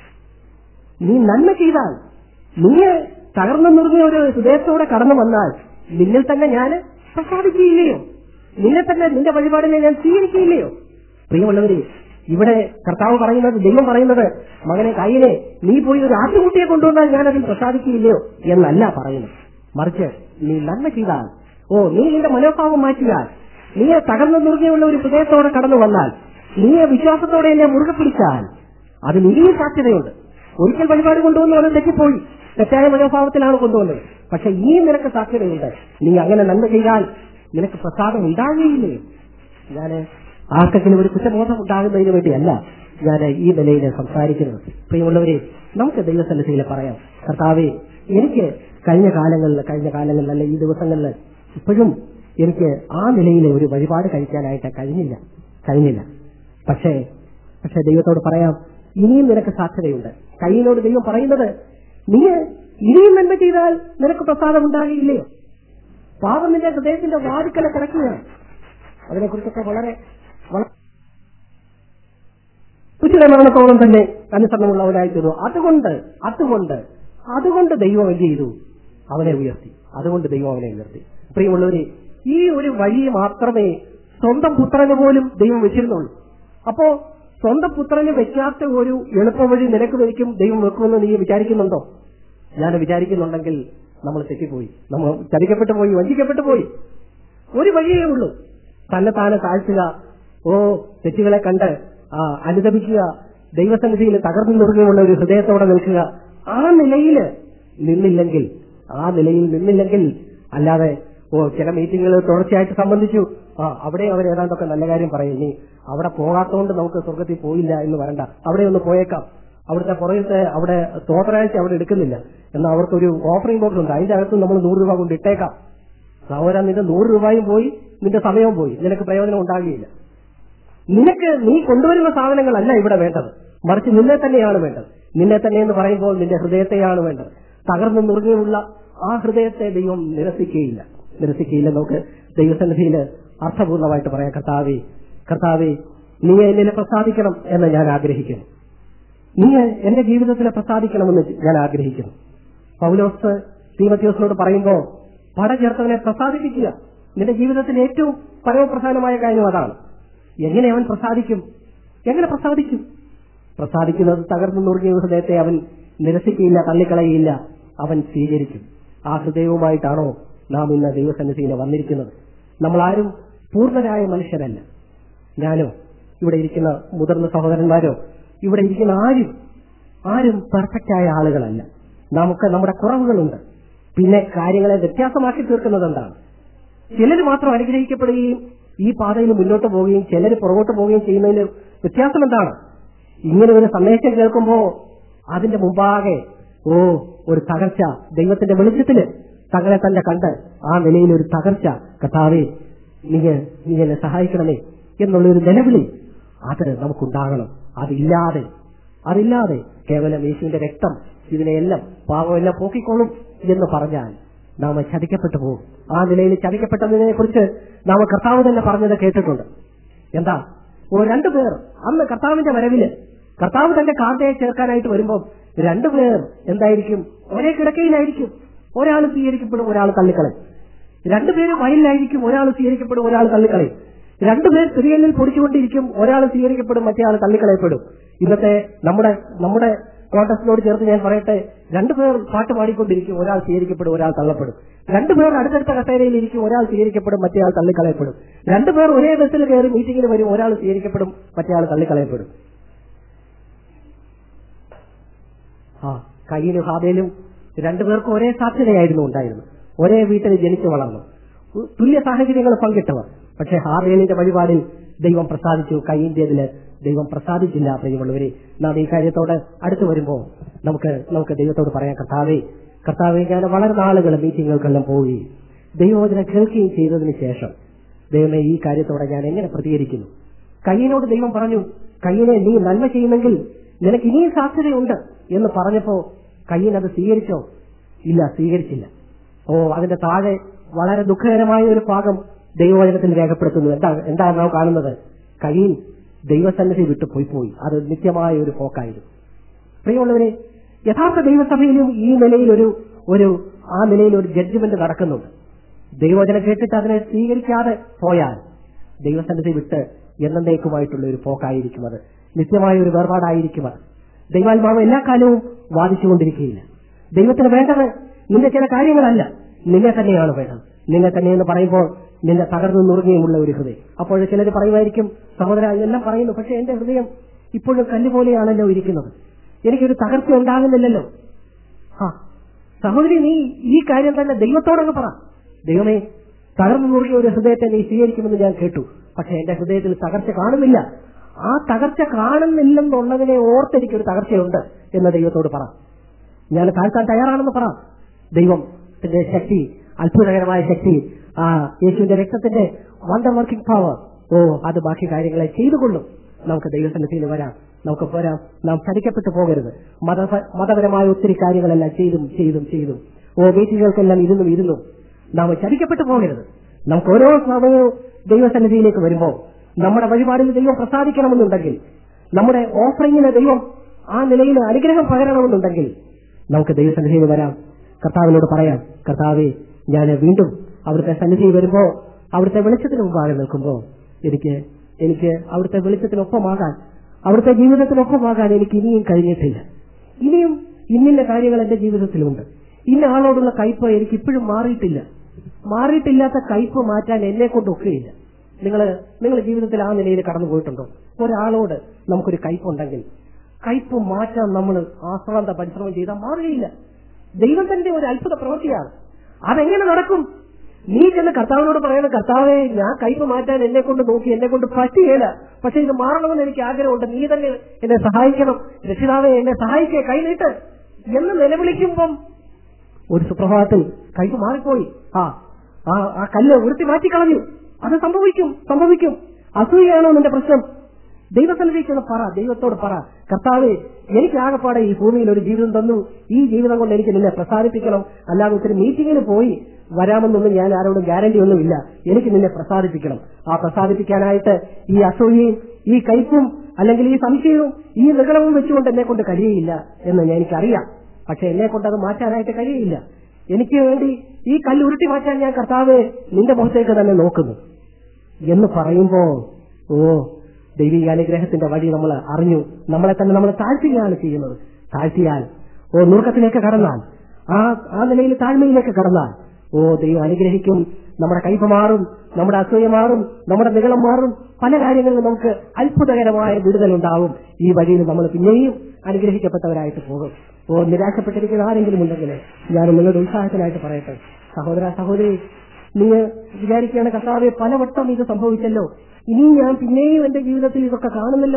നീ നന്മ ചെയ്താൽ നീ തകർന്നു നിറഞ്ഞ ഒരു ഹൃദയത്തോടെ കടന്നു വന്നാൽ നിന്നിൽ തന്നെ ഞാൻ പ്രസാദിക്കുകയില്ലയോ നിന്നെ തന്നെ നിന്റെ വഴിപാടിനെ ഞാൻ സ്വീകരിക്കുകയില്ലയോ പ്രിയമുള്ളവരെ ഇവിടെ കർത്താവ് പറയുന്നത് ദൈവം പറയുന്നത് മകനെ കയ്യിലെ നീ പോയി ഒരു ആട്ടുകുട്ടിയെ കൊണ്ടുവന്നാൽ ഞാൻ അതിൽ പ്രസാദിക്കുകയില്ലയോ എന്നല്ല പറയുന്നത് മറിച്ച് നീ നന്മ ചെയ്താൽ ഓ നീ നിന്റെ മനോഭാവം മാറ്റിയാൽ നീ തകർന്നു നിറുകയുള്ള ഒരു ഹൃദയത്തോടെ കടന്നു വന്നാൽ നീ വിശ്വാസത്തോടെ എന്നെ മുറുകെ പിടിച്ചാൽ അതിന് ഇനിയും സാധ്യതയുണ്ട് ഒരിക്കൽ വഴിപാട് കൊണ്ടുവന്നു അത് തെറ്റിപ്പോയി തെറ്റായ മനോഭാവത്തിലാണ് കൊണ്ടുവന്നത് പക്ഷെ ഇനിയും നിനക്ക് സാധ്യതയുണ്ട് നീ അങ്ങനെ നന്മ ചെയ്താൽ നിനക്ക് പ്രസാദം ഉണ്ടാകുകയില്ലേ ഞാന് ആർക്കെങ്കിലും ഒരു കുറ്റബോധം ഉണ്ടാകുന്നതിന് വേണ്ടിയല്ല ഞാൻ ഈ നിലയിൽ സംസാരിക്കുന്നത് പ്രിയമുള്ളവരെ നമുക്ക് ദൈവസന്നിധിയിൽ പറയാം കർത്താവെ എനിക്ക് കഴിഞ്ഞ കാലങ്ങളിൽ കഴിഞ്ഞ കാലങ്ങളിൽ അല്ലെ ഈ ദിവസങ്ങളിൽ ഇപ്പോഴും എനിക്ക് ആ നിലയിൽ ഒരു വഴിപാട് കഴിക്കാനായിട്ട് കഴിഞ്ഞില്ല കഴിഞ്ഞില്ല പക്ഷേ പക്ഷെ ദൈവത്തോട് പറയാം ഇനിയും നിനക്ക് സാധ്യതയുണ്ട് കയ്യിനോട് ദൈവം പറയുന്നത് നീ ഇനിയും നന്മ ചെയ്താൽ നിനക്ക് പ്രസാദം ഉണ്ടാകില്ലയോ പാപം നിന്റെ ഹൃദയത്തിന്റെ വാതിക്കല കിടക്കുകയാണ് അതിനെക്കുറിച്ചൊക്കെ വളരെ വളരെ ഉച്ചിത മരണത്തോളം തന്നെ അനുസരണമുള്ളവരായി തീർന്നു അതുകൊണ്ട് അതുകൊണ്ട് അതുകൊണ്ട് ദൈവം എന്ത് ചെയ്തു അവനെ ഉയർത്തി അതുകൊണ്ട് ദൈവം അവനെ ഉയർത്തി പ്രിയമുള്ളവരെ ഈ ഒരു വഴി മാത്രമേ സ്വന്തം പുത്രന് പോലും ദൈവം വെച്ചിരുന്നുള്ളൂ അപ്പോ സ്വന്തം പുത്രന് വെക്കാത്ത ഒരു എളുപ്പവഴി നിനക്ക് എനിക്കും ദൈവം വെക്കുമെന്ന് നീ വിചാരിക്കുന്നുണ്ടോ ഞാൻ വിചാരിക്കുന്നുണ്ടെങ്കിൽ നമ്മൾ തെറ്റിപ്പോയി നമ്മൾ ചതിക്കപ്പെട്ടു പോയി വഞ്ചിക്കപ്പെട്ടു പോയി ഒരു വഴിയേ ഉള്ളൂ തന്നെ താനെ താഴ്ത്തുക ഓ തെറ്റുകളെ കണ്ട് ആ, അനുദപിക്കുക ദൈവസന്നിധിയിൽ തകർന്നു നിറുകയുള്ള ഒരു ഹൃദയത്തോടെ നിൽക്കുക ആ നിലയിൽ നിന്നില്ലെങ്കിൽ ആ നിലയിൽ നിന്നില്ലെങ്കിൽ അല്ലാതെ ഓ ചില മീറ്റിങ്ങുകൾ തുടർച്ചയായിട്ട് സംബന്ധിച്ചു ആ അവിടെ അവർ ഏതാണ്ടൊക്കെ നല്ല കാര്യം പറയും ഇനി അവിടെ പോകാത്തതുകൊണ്ട് നമുക്ക് സ്വർഗത്തിൽ പോയില്ല എന്ന് വരണ്ട അവിടെ ഒന്ന് പോയേക്കാം അവിടുത്തെ പുറകത്തെ അവിടെ തോതരാഴ്ച അവിടെ എടുക്കുന്നില്ല എന്നാൽ അവർക്കൊരു ഓഫറിംഗ് ബോക്സ് ഉണ്ട് അതിന്റെ അകത്ത് നമ്മൾ നൂറ് രൂപ കൊണ്ട് ഇട്ടേക്കാം സഹോദര നിന്റെ നൂറ് രൂപയും പോയി നിന്റെ സമയവും പോയി നിനക്ക് പ്രയോജനം ഉണ്ടാകുകയില്ല നിനക്ക് നീ കൊണ്ടുവരുന്ന സാധനങ്ങളല്ല ഇവിടെ വേണ്ടത് മറിച്ച് നിന്നെ തന്നെയാണ് വേണ്ടത് നിന്നെ തന്നെ എന്ന് പറയുമ്പോൾ നിന്റെ ഹൃദയത്തെയാണ് വേണ്ടത് തകർന്നു നുറുങ്ങിയുള്ള ആ ഹൃദയത്തെ ദൈവം നിരസിക്കുകയില്ല നിരസിക്കുകയില്ല നമുക്ക് ദൈവസന്നിധിയിൽ അർത്ഥപൂർണമായിട്ട് പറയാം കർത്താവേ കർത്താവേ നീ എന്നിൽ പ്രസാദിക്കണം എന്ന് ഞാൻ ആഗ്രഹിക്കുന്നു നീ എന്റെ ജീവിതത്തിൽ പ്രസാദിക്കണമെന്ന് ഞാൻ ആഗ്രഹിക്കുന്നു പൗലോസ് തീമത്യോസിനോട് പറയുമ്പോൾ പട ചേർത്തവനെ പ്രസാദിപ്പിക്കുക നിന്റെ ജീവിതത്തിൽ ഏറ്റവും പരമപ്രധാനമായ കാര്യം അതാണ് എങ്ങനെ അവൻ പ്രസാദിക്കും എങ്ങനെ പ്രസാദിക്കും പ്രസാദിക്കുന്നത് തകർന്നു നുറുങ്ങിയ ഹൃദയത്തെ അവൻ നിരസിക്കുകയില്ല തള്ളിക്കളയുകയില്ല അവൻ സ്വീകരിക്കും ആ ഹൃദയവുമായിട്ടാണോ നാം ഇന്ന് ദൈവസന്നിധിയിൽ വന്നിരിക്കുന്നത് നമ്മൾ ആരും പൂർണ്ണരായ മനുഷ്യരല്ല ഞാനോ ഇവിടെ ഇരിക്കുന്ന മുതിർന്ന സഹോദരന്മാരോ ഇവിടെ ഇരിക്കുന്ന ആരും ആരും പെർഫെക്റ്റായ ആളുകളല്ല നമുക്ക് നമ്മുടെ കുറവുകളുണ്ട് പിന്നെ കാര്യങ്ങളെ വ്യത്യാസമാക്കി തീർക്കുന്നത് എന്താണ് ചിലർ മാത്രം അനുഗ്രഹിക്കപ്പെടുകയും ഈ പാതയിൽ മുന്നോട്ട് പോവുകയും ചിലർ പുറകോട്ട് പോവുകയും ചെയ്യുന്നതിന് വ്യത്യാസം എന്താണ് ഇങ്ങനെ ഒരു സന്ദേശം കേൾക്കുമ്പോ അതിന്റെ മുമ്പാകെ ഓ ഒരു തകർച്ച ദൈവത്തിന്റെ വെളിച്ചത്തില് തങ്ങളെ തന്നെ കണ്ട് ആ നിലയിൽ ഒരു തകർച്ച കഥാവേ നീ നീ എന്നെ സഹായിക്കണമേ എന്നുള്ളൊരു നിലവിളി അത് നമുക്കുണ്ടാകണം അതില്ലാതെ അതില്ലാതെ കേവലം യേശുവിന്റെ രക്തം ഇതിനെയെല്ലാം പാവമെല്ലാം പോക്കിക്കോളും എന്ന് പറഞ്ഞാൽ നാം ചതിക്കപ്പെട്ടു പോകും ആ നിലയിൽ ചതിക്കപ്പെട്ടതിനെ കുറിച്ച് നാം കർത്താവ് തന്നെ പറഞ്ഞത് കേട്ടിട്ടുണ്ട് എന്താ ഓ രണ്ടുപേർ അന്ന് കർത്താവിന്റെ വരവില് കർത്താവ് തന്റെ കാന്തയെ ചേർക്കാനായിട്ട് വരുമ്പോൾ രണ്ടുപേർ എന്തായിരിക്കും ഒരേ കിടക്കയിലായിരിക്കും ഒരാൾ സ്വീകരിക്കപ്പെടും ഒരാൾ തള്ളിക്കളയും രണ്ടുപേരും വയലിലായിരിക്കും ഒരാൾ സ്വീകരിക്കപ്പെടും ഒരാൾ തള്ളിക്കളയും രണ്ടുപേർ സ്ത്രീകളിൽ പൊടിച്ചുകൊണ്ടിരിക്കും ഒരാൾ സ്വീകരിക്കപ്പെടും മറ്റേ ആൾ തള്ളിക്കളയപ്പെടും ഇന്നത്തെ നമ്മുടെ നമ്മുടെ കോൺടസ്റ്റിനോട് ചേർത്ത് ഞാൻ പറയട്ടെ രണ്ടുപേർ പാട്ട് പാടിക്കൊണ്ടിരിക്കും ഒരാൾ സ്വീകരിക്കപ്പെടും ഒരാൾ തള്ളപ്പെടും രണ്ടുപേർ അടുത്തടുത്ത കസേരയിൽ ഇരിക്കും ഒരാൾ സ്വീകരിക്കപ്പെടും മറ്റേ ആൾ തള്ളിക്കളയപ്പെടും രണ്ടുപേർ ഒരേ ബസ്സിൽ കയറി മീറ്റിംഗിന് വരും ഒരാൾ സ്വീകരിക്കപ്പെടും മറ്റേ ആൾ തള്ളിക്കളയപ്പെടും ആ കയ്യിലും ഹാബേലും രണ്ടുപേർക്കും ഒരേ സാധ്യതയായിരുന്നു ഉണ്ടായിരുന്നത് ഒരേ വീട്ടിൽ ജനിച്ചു വളർന്നു ഉ- തുല്യ സാഹചര്യങ്ങൾ പങ്കിട്ടവർ പക്ഷേ ഹാബേലിന്റെ വഴിപാടിൽ ദൈവം പ്രസാദിച്ചു കയ്യിന്റേതില് ദൈവം പ്രസാദിച്ചില്ല പ്രിയമുള്ളവരെ നാം ഈ കാര്യത്തോട് അടുത്തു വരുമ്പോൾ നമുക്ക് നമുക്ക് ദൈവത്തോട് പറയാം കർത്താവേ കർത്താവെ ഞാൻ വളരെ നാളുകൾ മീറ്റിങ്ങുകൾക്കെല്ലാം പോവുകയും ദൈവവചനം കേൾക്കുകയും ചെയ്തതിന് ശേഷം ദൈവമേ ഈ കാര്യത്തോടെ ഞാൻ എങ്ങനെ പ്രതികരിക്കുന്നു കയ്യനോട് ദൈവം പറഞ്ഞു കയ്യനെ നീ നന്മ ചെയ്യുമെങ്കിൽ നിനക്ക് ഇനിയും സാധ്യതയുണ്ട് എന്ന് പറഞ്ഞപ്പോ കയ്യൻ അത് സ്വീകരിച്ചോ ഇല്ല സ്വീകരിച്ചില്ല ഓ അതിന്റെ താഴെ വളരെ ദുഃഖകരമായ ഒരു ഭാഗം ദൈവവചനത്തിൽ രേഖപ്പെടുത്തുന്നു എന്താ എന്താ നാം കാണുന്നത് കയ്യൻ ദൈവസന്നിധി വിട്ടു പോയി പോയി അത് നിത്യമായ ഒരു പോക്കായിരുന്നു പ്രിയമുള്ളവരെ യഥാർത്ഥ ദൈവസഭയിലും ഈ നിലയിൽ ഒരു ഒരു ആ നിലയിൽ ഒരു ജഡ്ജ്മെന്റ് നടക്കുന്നുണ്ട് ദൈവവചനം കേട്ടിട്ട് അതിനെ സ്വീകരിക്കാതെ പോയാൽ ദൈവസന്നിധി വിട്ട് എന്നേക്കുമായിട്ടുള്ള ഒരു പോക്കായിരിക്കും അത് നിത്യമായ ഒരു വേർപാടായിരിക്കും അത് ദൈവാത്മാവ് എല്ലാ കാലവും വാദിച്ചുകൊണ്ടിരിക്കുകയില്ല ദൈവത്തിന് വേണ്ടത് നിന്റെ ചില കാര്യങ്ങളല്ല നിന്നെ തന്നെയാണ് വേണ്ടത് നിന്നെ തന്നെ എന്ന് പറയുമ്പോൾ നിന്റെ തകർന്നു നുറുങ്ങിയുമുള്ള ഒരു ഹൃദയം അപ്പോൾ ചിലർ പറയുമായിരിക്കും സഹോദര എല്ലാം പറയുന്നു പക്ഷെ എന്റെ ഹൃദയം ഇപ്പോഴും കല്ലുപോലെയാണല്ലോ ഇരിക്കുന്നത് എനിക്കൊരു തകർച്ച ഉണ്ടാകുന്നില്ലല്ലോ ആ സഹോദരി നീ ഈ കാര്യം തന്നെ ദൈവത്തോടങ്ങ് പറ ദൈവമേ തകർന്നു മുറുകിയ ഒരു ഹൃദയത്തെ നീ സ്വീകരിക്കുമെന്ന് ഞാൻ കേട്ടു പക്ഷെ എന്റെ ഹൃദയത്തിൽ തകർച്ച കാണുന്നില്ല ആ തകർച്ച കാണുന്നില്ലെന്നുള്ളതിനെ ഓർത്തെനിക്കൊരു തകർച്ചയുണ്ട് എന്ന് ദൈവത്തോട് പറ ഞാൻ താഴ്ത്താൻ തയ്യാറാണെന്ന് പറ ദൈവത്തിന്റെ ശക്തി അത്ഭുതകരമായ ശക്തി ആ യേശുവിന്റെ രക്തത്തിന്റെ വണ്ടർ വർക്കിംഗ് പവർ ഓ അത് ബാക്കി കാര്യങ്ങളെ ചെയ്തുകൊള്ളും നമുക്ക് ദൈവസന്നിധിയിൽ വരാം നമുക്ക് പോരാം നാം ചതിക്കപ്പെട്ടു പോകരുത് മത മതപരമായ ഒത്തിരി കാര്യങ്ങളെല്ലാം ചെയ്തും ചെയ്തും ചെയ്തും ഓ മീറ്റിങ്ങുകൾക്കെല്ലാം ഇരുന്നും ഇരുന്നും നാം ചതിക്കപ്പെട്ടു പോകരുത് നമുക്ക് ഓരോ സമയവും ദൈവസന്നിധിയിലേക്ക് വരുമ്പോൾ നമ്മുടെ വഴിപാടിൽ ദൈവം പ്രസാദിക്കണമെന്നുണ്ടെങ്കിൽ നമ്മുടെ ഓഫറിങ്ങിന് ദൈവം ആ നിലയിൽ അനുഗ്രഹം പകരണമെന്നുണ്ടെങ്കിൽ നമുക്ക് ദൈവസന്നിധിയിൽ വരാം കർത്താവിനോട് പറയാം കർത്താവെ ഞാൻ വീണ്ടും അവിടുത്തെ സന്നിധി വരുമ്പോ അവിടുത്തെ വെളിച്ചത്തിന് മുമ്പാകെ നിൽക്കുമ്പോ എനിക്ക് എനിക്ക് അവിടുത്തെ വെളിച്ചത്തിനൊപ്പമാകാൻ അവിടുത്തെ ജീവിതത്തിനൊപ്പമാകാൻ എനിക്ക് ഇനിയും കഴിഞ്ഞിട്ടില്ല ഇനിയും ഇന്നിന്ന കാര്യങ്ങൾ എന്റെ ജീവിതത്തിലുണ്ട് ഇന്ന ആളോടുള്ള കയ്പ് എനിക്ക് ഇപ്പോഴും മാറിയിട്ടില്ല മാറിയിട്ടില്ലാത്ത കയ്പ് മാറ്റാൻ എന്നെ കൊണ്ട് ഒക്കുകയില്ല നിങ്ങൾ നിങ്ങൾ ജീവിതത്തിൽ ആ നിലയിൽ കടന്നു പോയിട്ടുണ്ടോ ഒരാളോട് നമുക്കൊരു കയ്പുണ്ടെങ്കിൽ കയ്പ് മാറ്റാൻ നമ്മൾ ആശ്രാന്ത പരിശ്രമം ചെയ്താൽ മാറുകയില്ല ദൈവത്തിന്റെ ഒരു അത്ഭുത പ്രവൃത്തിയാണ് അതെങ്ങനെ നടക്കും നീ ചെന്ന് കർത്താവിനോട് പറയുന്ന കർത്താവെ ഞാൻ കയ്പ് മാറ്റാൻ എന്നെ കൊണ്ട് നോക്കി എന്നെ കൊണ്ട് പറ്റുകയില്ല പക്ഷെ ഇത് മാറണമെന്ന് എനിക്ക് ആഗ്രഹമുണ്ട് നീ തന്നെ എന്നെ സഹായിക്കണം രക്ഷിതാവെ എന്നെ സഹായിക്കേ കൈനീട്ട് എന്ന് നിലവിളിക്കുമ്പം ഒരു സുപ്രഭാതത്തിൽ കൈപ്പ് മാറിപ്പോയി ആ ആ ആ കല്ല് ഉരുത്തി മാറ്റിക്കളഞ്ഞു അത് സംഭവിക്കും സംഭവിക്കും അസൂയാണോ നിന്റെ പ്രശ്നം ദൈവസന്നിധിക്കുന്ന പറ ദൈവത്തോട് പറ കർത്താവെ എനിക്ക് ആകപ്പാടെ ഈ ഭൂമിയിൽ ഒരു ജീവിതം തന്നു ഈ ജീവിതം കൊണ്ട് എനിക്ക് നിന്നെ പ്രസാദിപ്പിക്കണം അല്ലാതെ ഒത്തിരി മീറ്റിങ്ങിന് പോയി വരാമെന്നൊന്നും ഞാൻ ആരോടും ഗ്യാരണ്ടി ഒന്നുമില്ല എനിക്ക് നിന്നെ പ്രസാദിപ്പിക്കണം ആ പ്രസാദിപ്പിക്കാനായിട്ട് ഈ അസൂയയും ഈ കയ്പും അല്ലെങ്കിൽ ഈ സംശയവും ഈ നികളവും വെച്ചുകൊണ്ട് എന്നെ കൊണ്ട് കഴിയയില്ല എന്ന് ഞാൻ എനിക്കറിയാം പക്ഷെ എന്നെ കൊണ്ട് അത് മാറ്റാനായിട്ട് കഴിയില്ല എനിക്ക് വേണ്ടി ഈ കല്ല് ഉരുട്ടി മാറ്റാൻ ഞാൻ കർത്താവ് നിന്റെ മുഖത്തേക്ക് തന്നെ നോക്കുന്നു എന്ന് പറയുമ്പോ ഓ ദൈവിക അനുഗ്രഹത്തിന്റെ വഴി നമ്മൾ അറിഞ്ഞു നമ്മളെ തന്നെ നമ്മൾ താഴ്ത്തുകയാണ് ചെയ്യുന്നത് താഴ്ത്തിയാൽ ഓ നുറുക്കത്തിലേക്ക് കടന്നാൽ ആ ആ നിലയിൽ താഴ്മയിലേക്ക് കടന്നാൽ ഓ ദൈവം അനുഗ്രഹിക്കും നമ്മുടെ കൈപ്പ മാറും നമ്മുടെ അസൂയ മാറും നമ്മുടെ നികളം മാറും പല കാര്യങ്ങളിലും നമുക്ക് അത്ഭുതകരമായ വിടുതലുണ്ടാവും ഈ വഴിയിൽ നമ്മൾ പിന്നെയും അനുഗ്രഹിക്കപ്പെട്ടവരായിട്ട് പോകും ഓ നിരാശപ്പെട്ടിരിക്കുന്ന ആരെങ്കിലും ഉണ്ടെങ്കിൽ ഞാൻ നിങ്ങളുടെ ഉത്സാഹത്തിനായിട്ട് പറയട്ടെ സഹോദര സഹോദരി നീ വിചാരിക്കുകയാണ് കർത്താവെ പലവട്ടം ഇത് സംഭവിച്ചല്ലോ ഇനി ഞാൻ പിന്നെയും എന്റെ ജീവിതത്തിൽ ഇതൊക്കെ കാണുന്നല്ലോ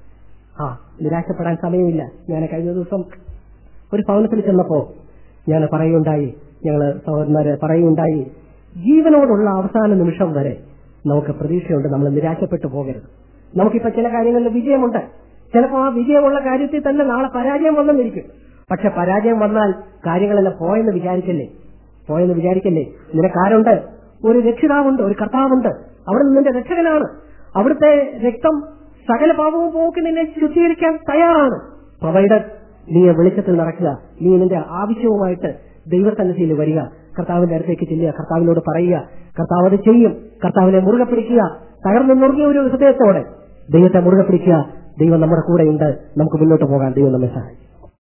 ആ നിരാശപ്പെടാൻ സമയമില്ല ഞാൻ കഴിഞ്ഞ ദിവസം ഒരു ഭവനത്തിൽ ചെന്നപ്പോ ഞാൻ പറയുണ്ടായി ഞങ്ങള് സഹോദരന്മാരെ പറയുണ്ടായി ജീവനോടുള്ള അവസാന നിമിഷം വരെ നമുക്ക് പ്രതീക്ഷയുണ്ട് നമ്മൾ നിരാശപ്പെട്ടു പോകരുത് നമുക്കിപ്പോ ചില കാര്യങ്ങളിൽ വിജയമുണ്ട് ചിലപ്പോൾ ആ വിജയമുള്ള കാര്യത്തിൽ തന്നെ നാളെ പരാജയം വന്നെന്നിരിക്കും പക്ഷെ പരാജയം വന്നാൽ കാര്യങ്ങളെല്ലാം പോയെന്ന് വിചാരിക്കല്ലേ പോയെന്ന് വിചാരിക്കല്ലേ നിനക്കാരുണ്ട് ഒരു രക്ഷിതാവുണ്ട് ഒരു കർത്താവുണ്ട് അവിടെ നിന്റെ രക്ഷകനാണ് അവിടുത്തെ രക്തം സകല പാപവും പോക്കി നിന്നെ ശുദ്ധീകരിക്കാൻ തയ്യാറാണ് പ്രൊവൈഡർ നീ വെളിച്ചത്തിൽ നടക്കുക നീ നിന്റെ ആവശ്യവുമായിട്ട് ദൈവസന്നിധിയിൽ വരിക കർത്താവിന്റെ അടുത്തേക്ക് ചെല്ലുക കർത്താവിനോട് പറയുക കർത്താവ് അത് ചെയ്യും കർത്താവിനെ മുറുകെ പിടിക്കുക തകർന്നു നുറുങ്ങിയ ഒരു ഹൃദയത്തോടെ ദൈവത്തെ മുറുകെ പിടിക്കുക ദൈവം നമ്മുടെ കൂടെയുണ്ട് നമുക്ക് മുന്നോട്ട് പോകാൻ ദൈവം നമ്മെ സഹായിക്കും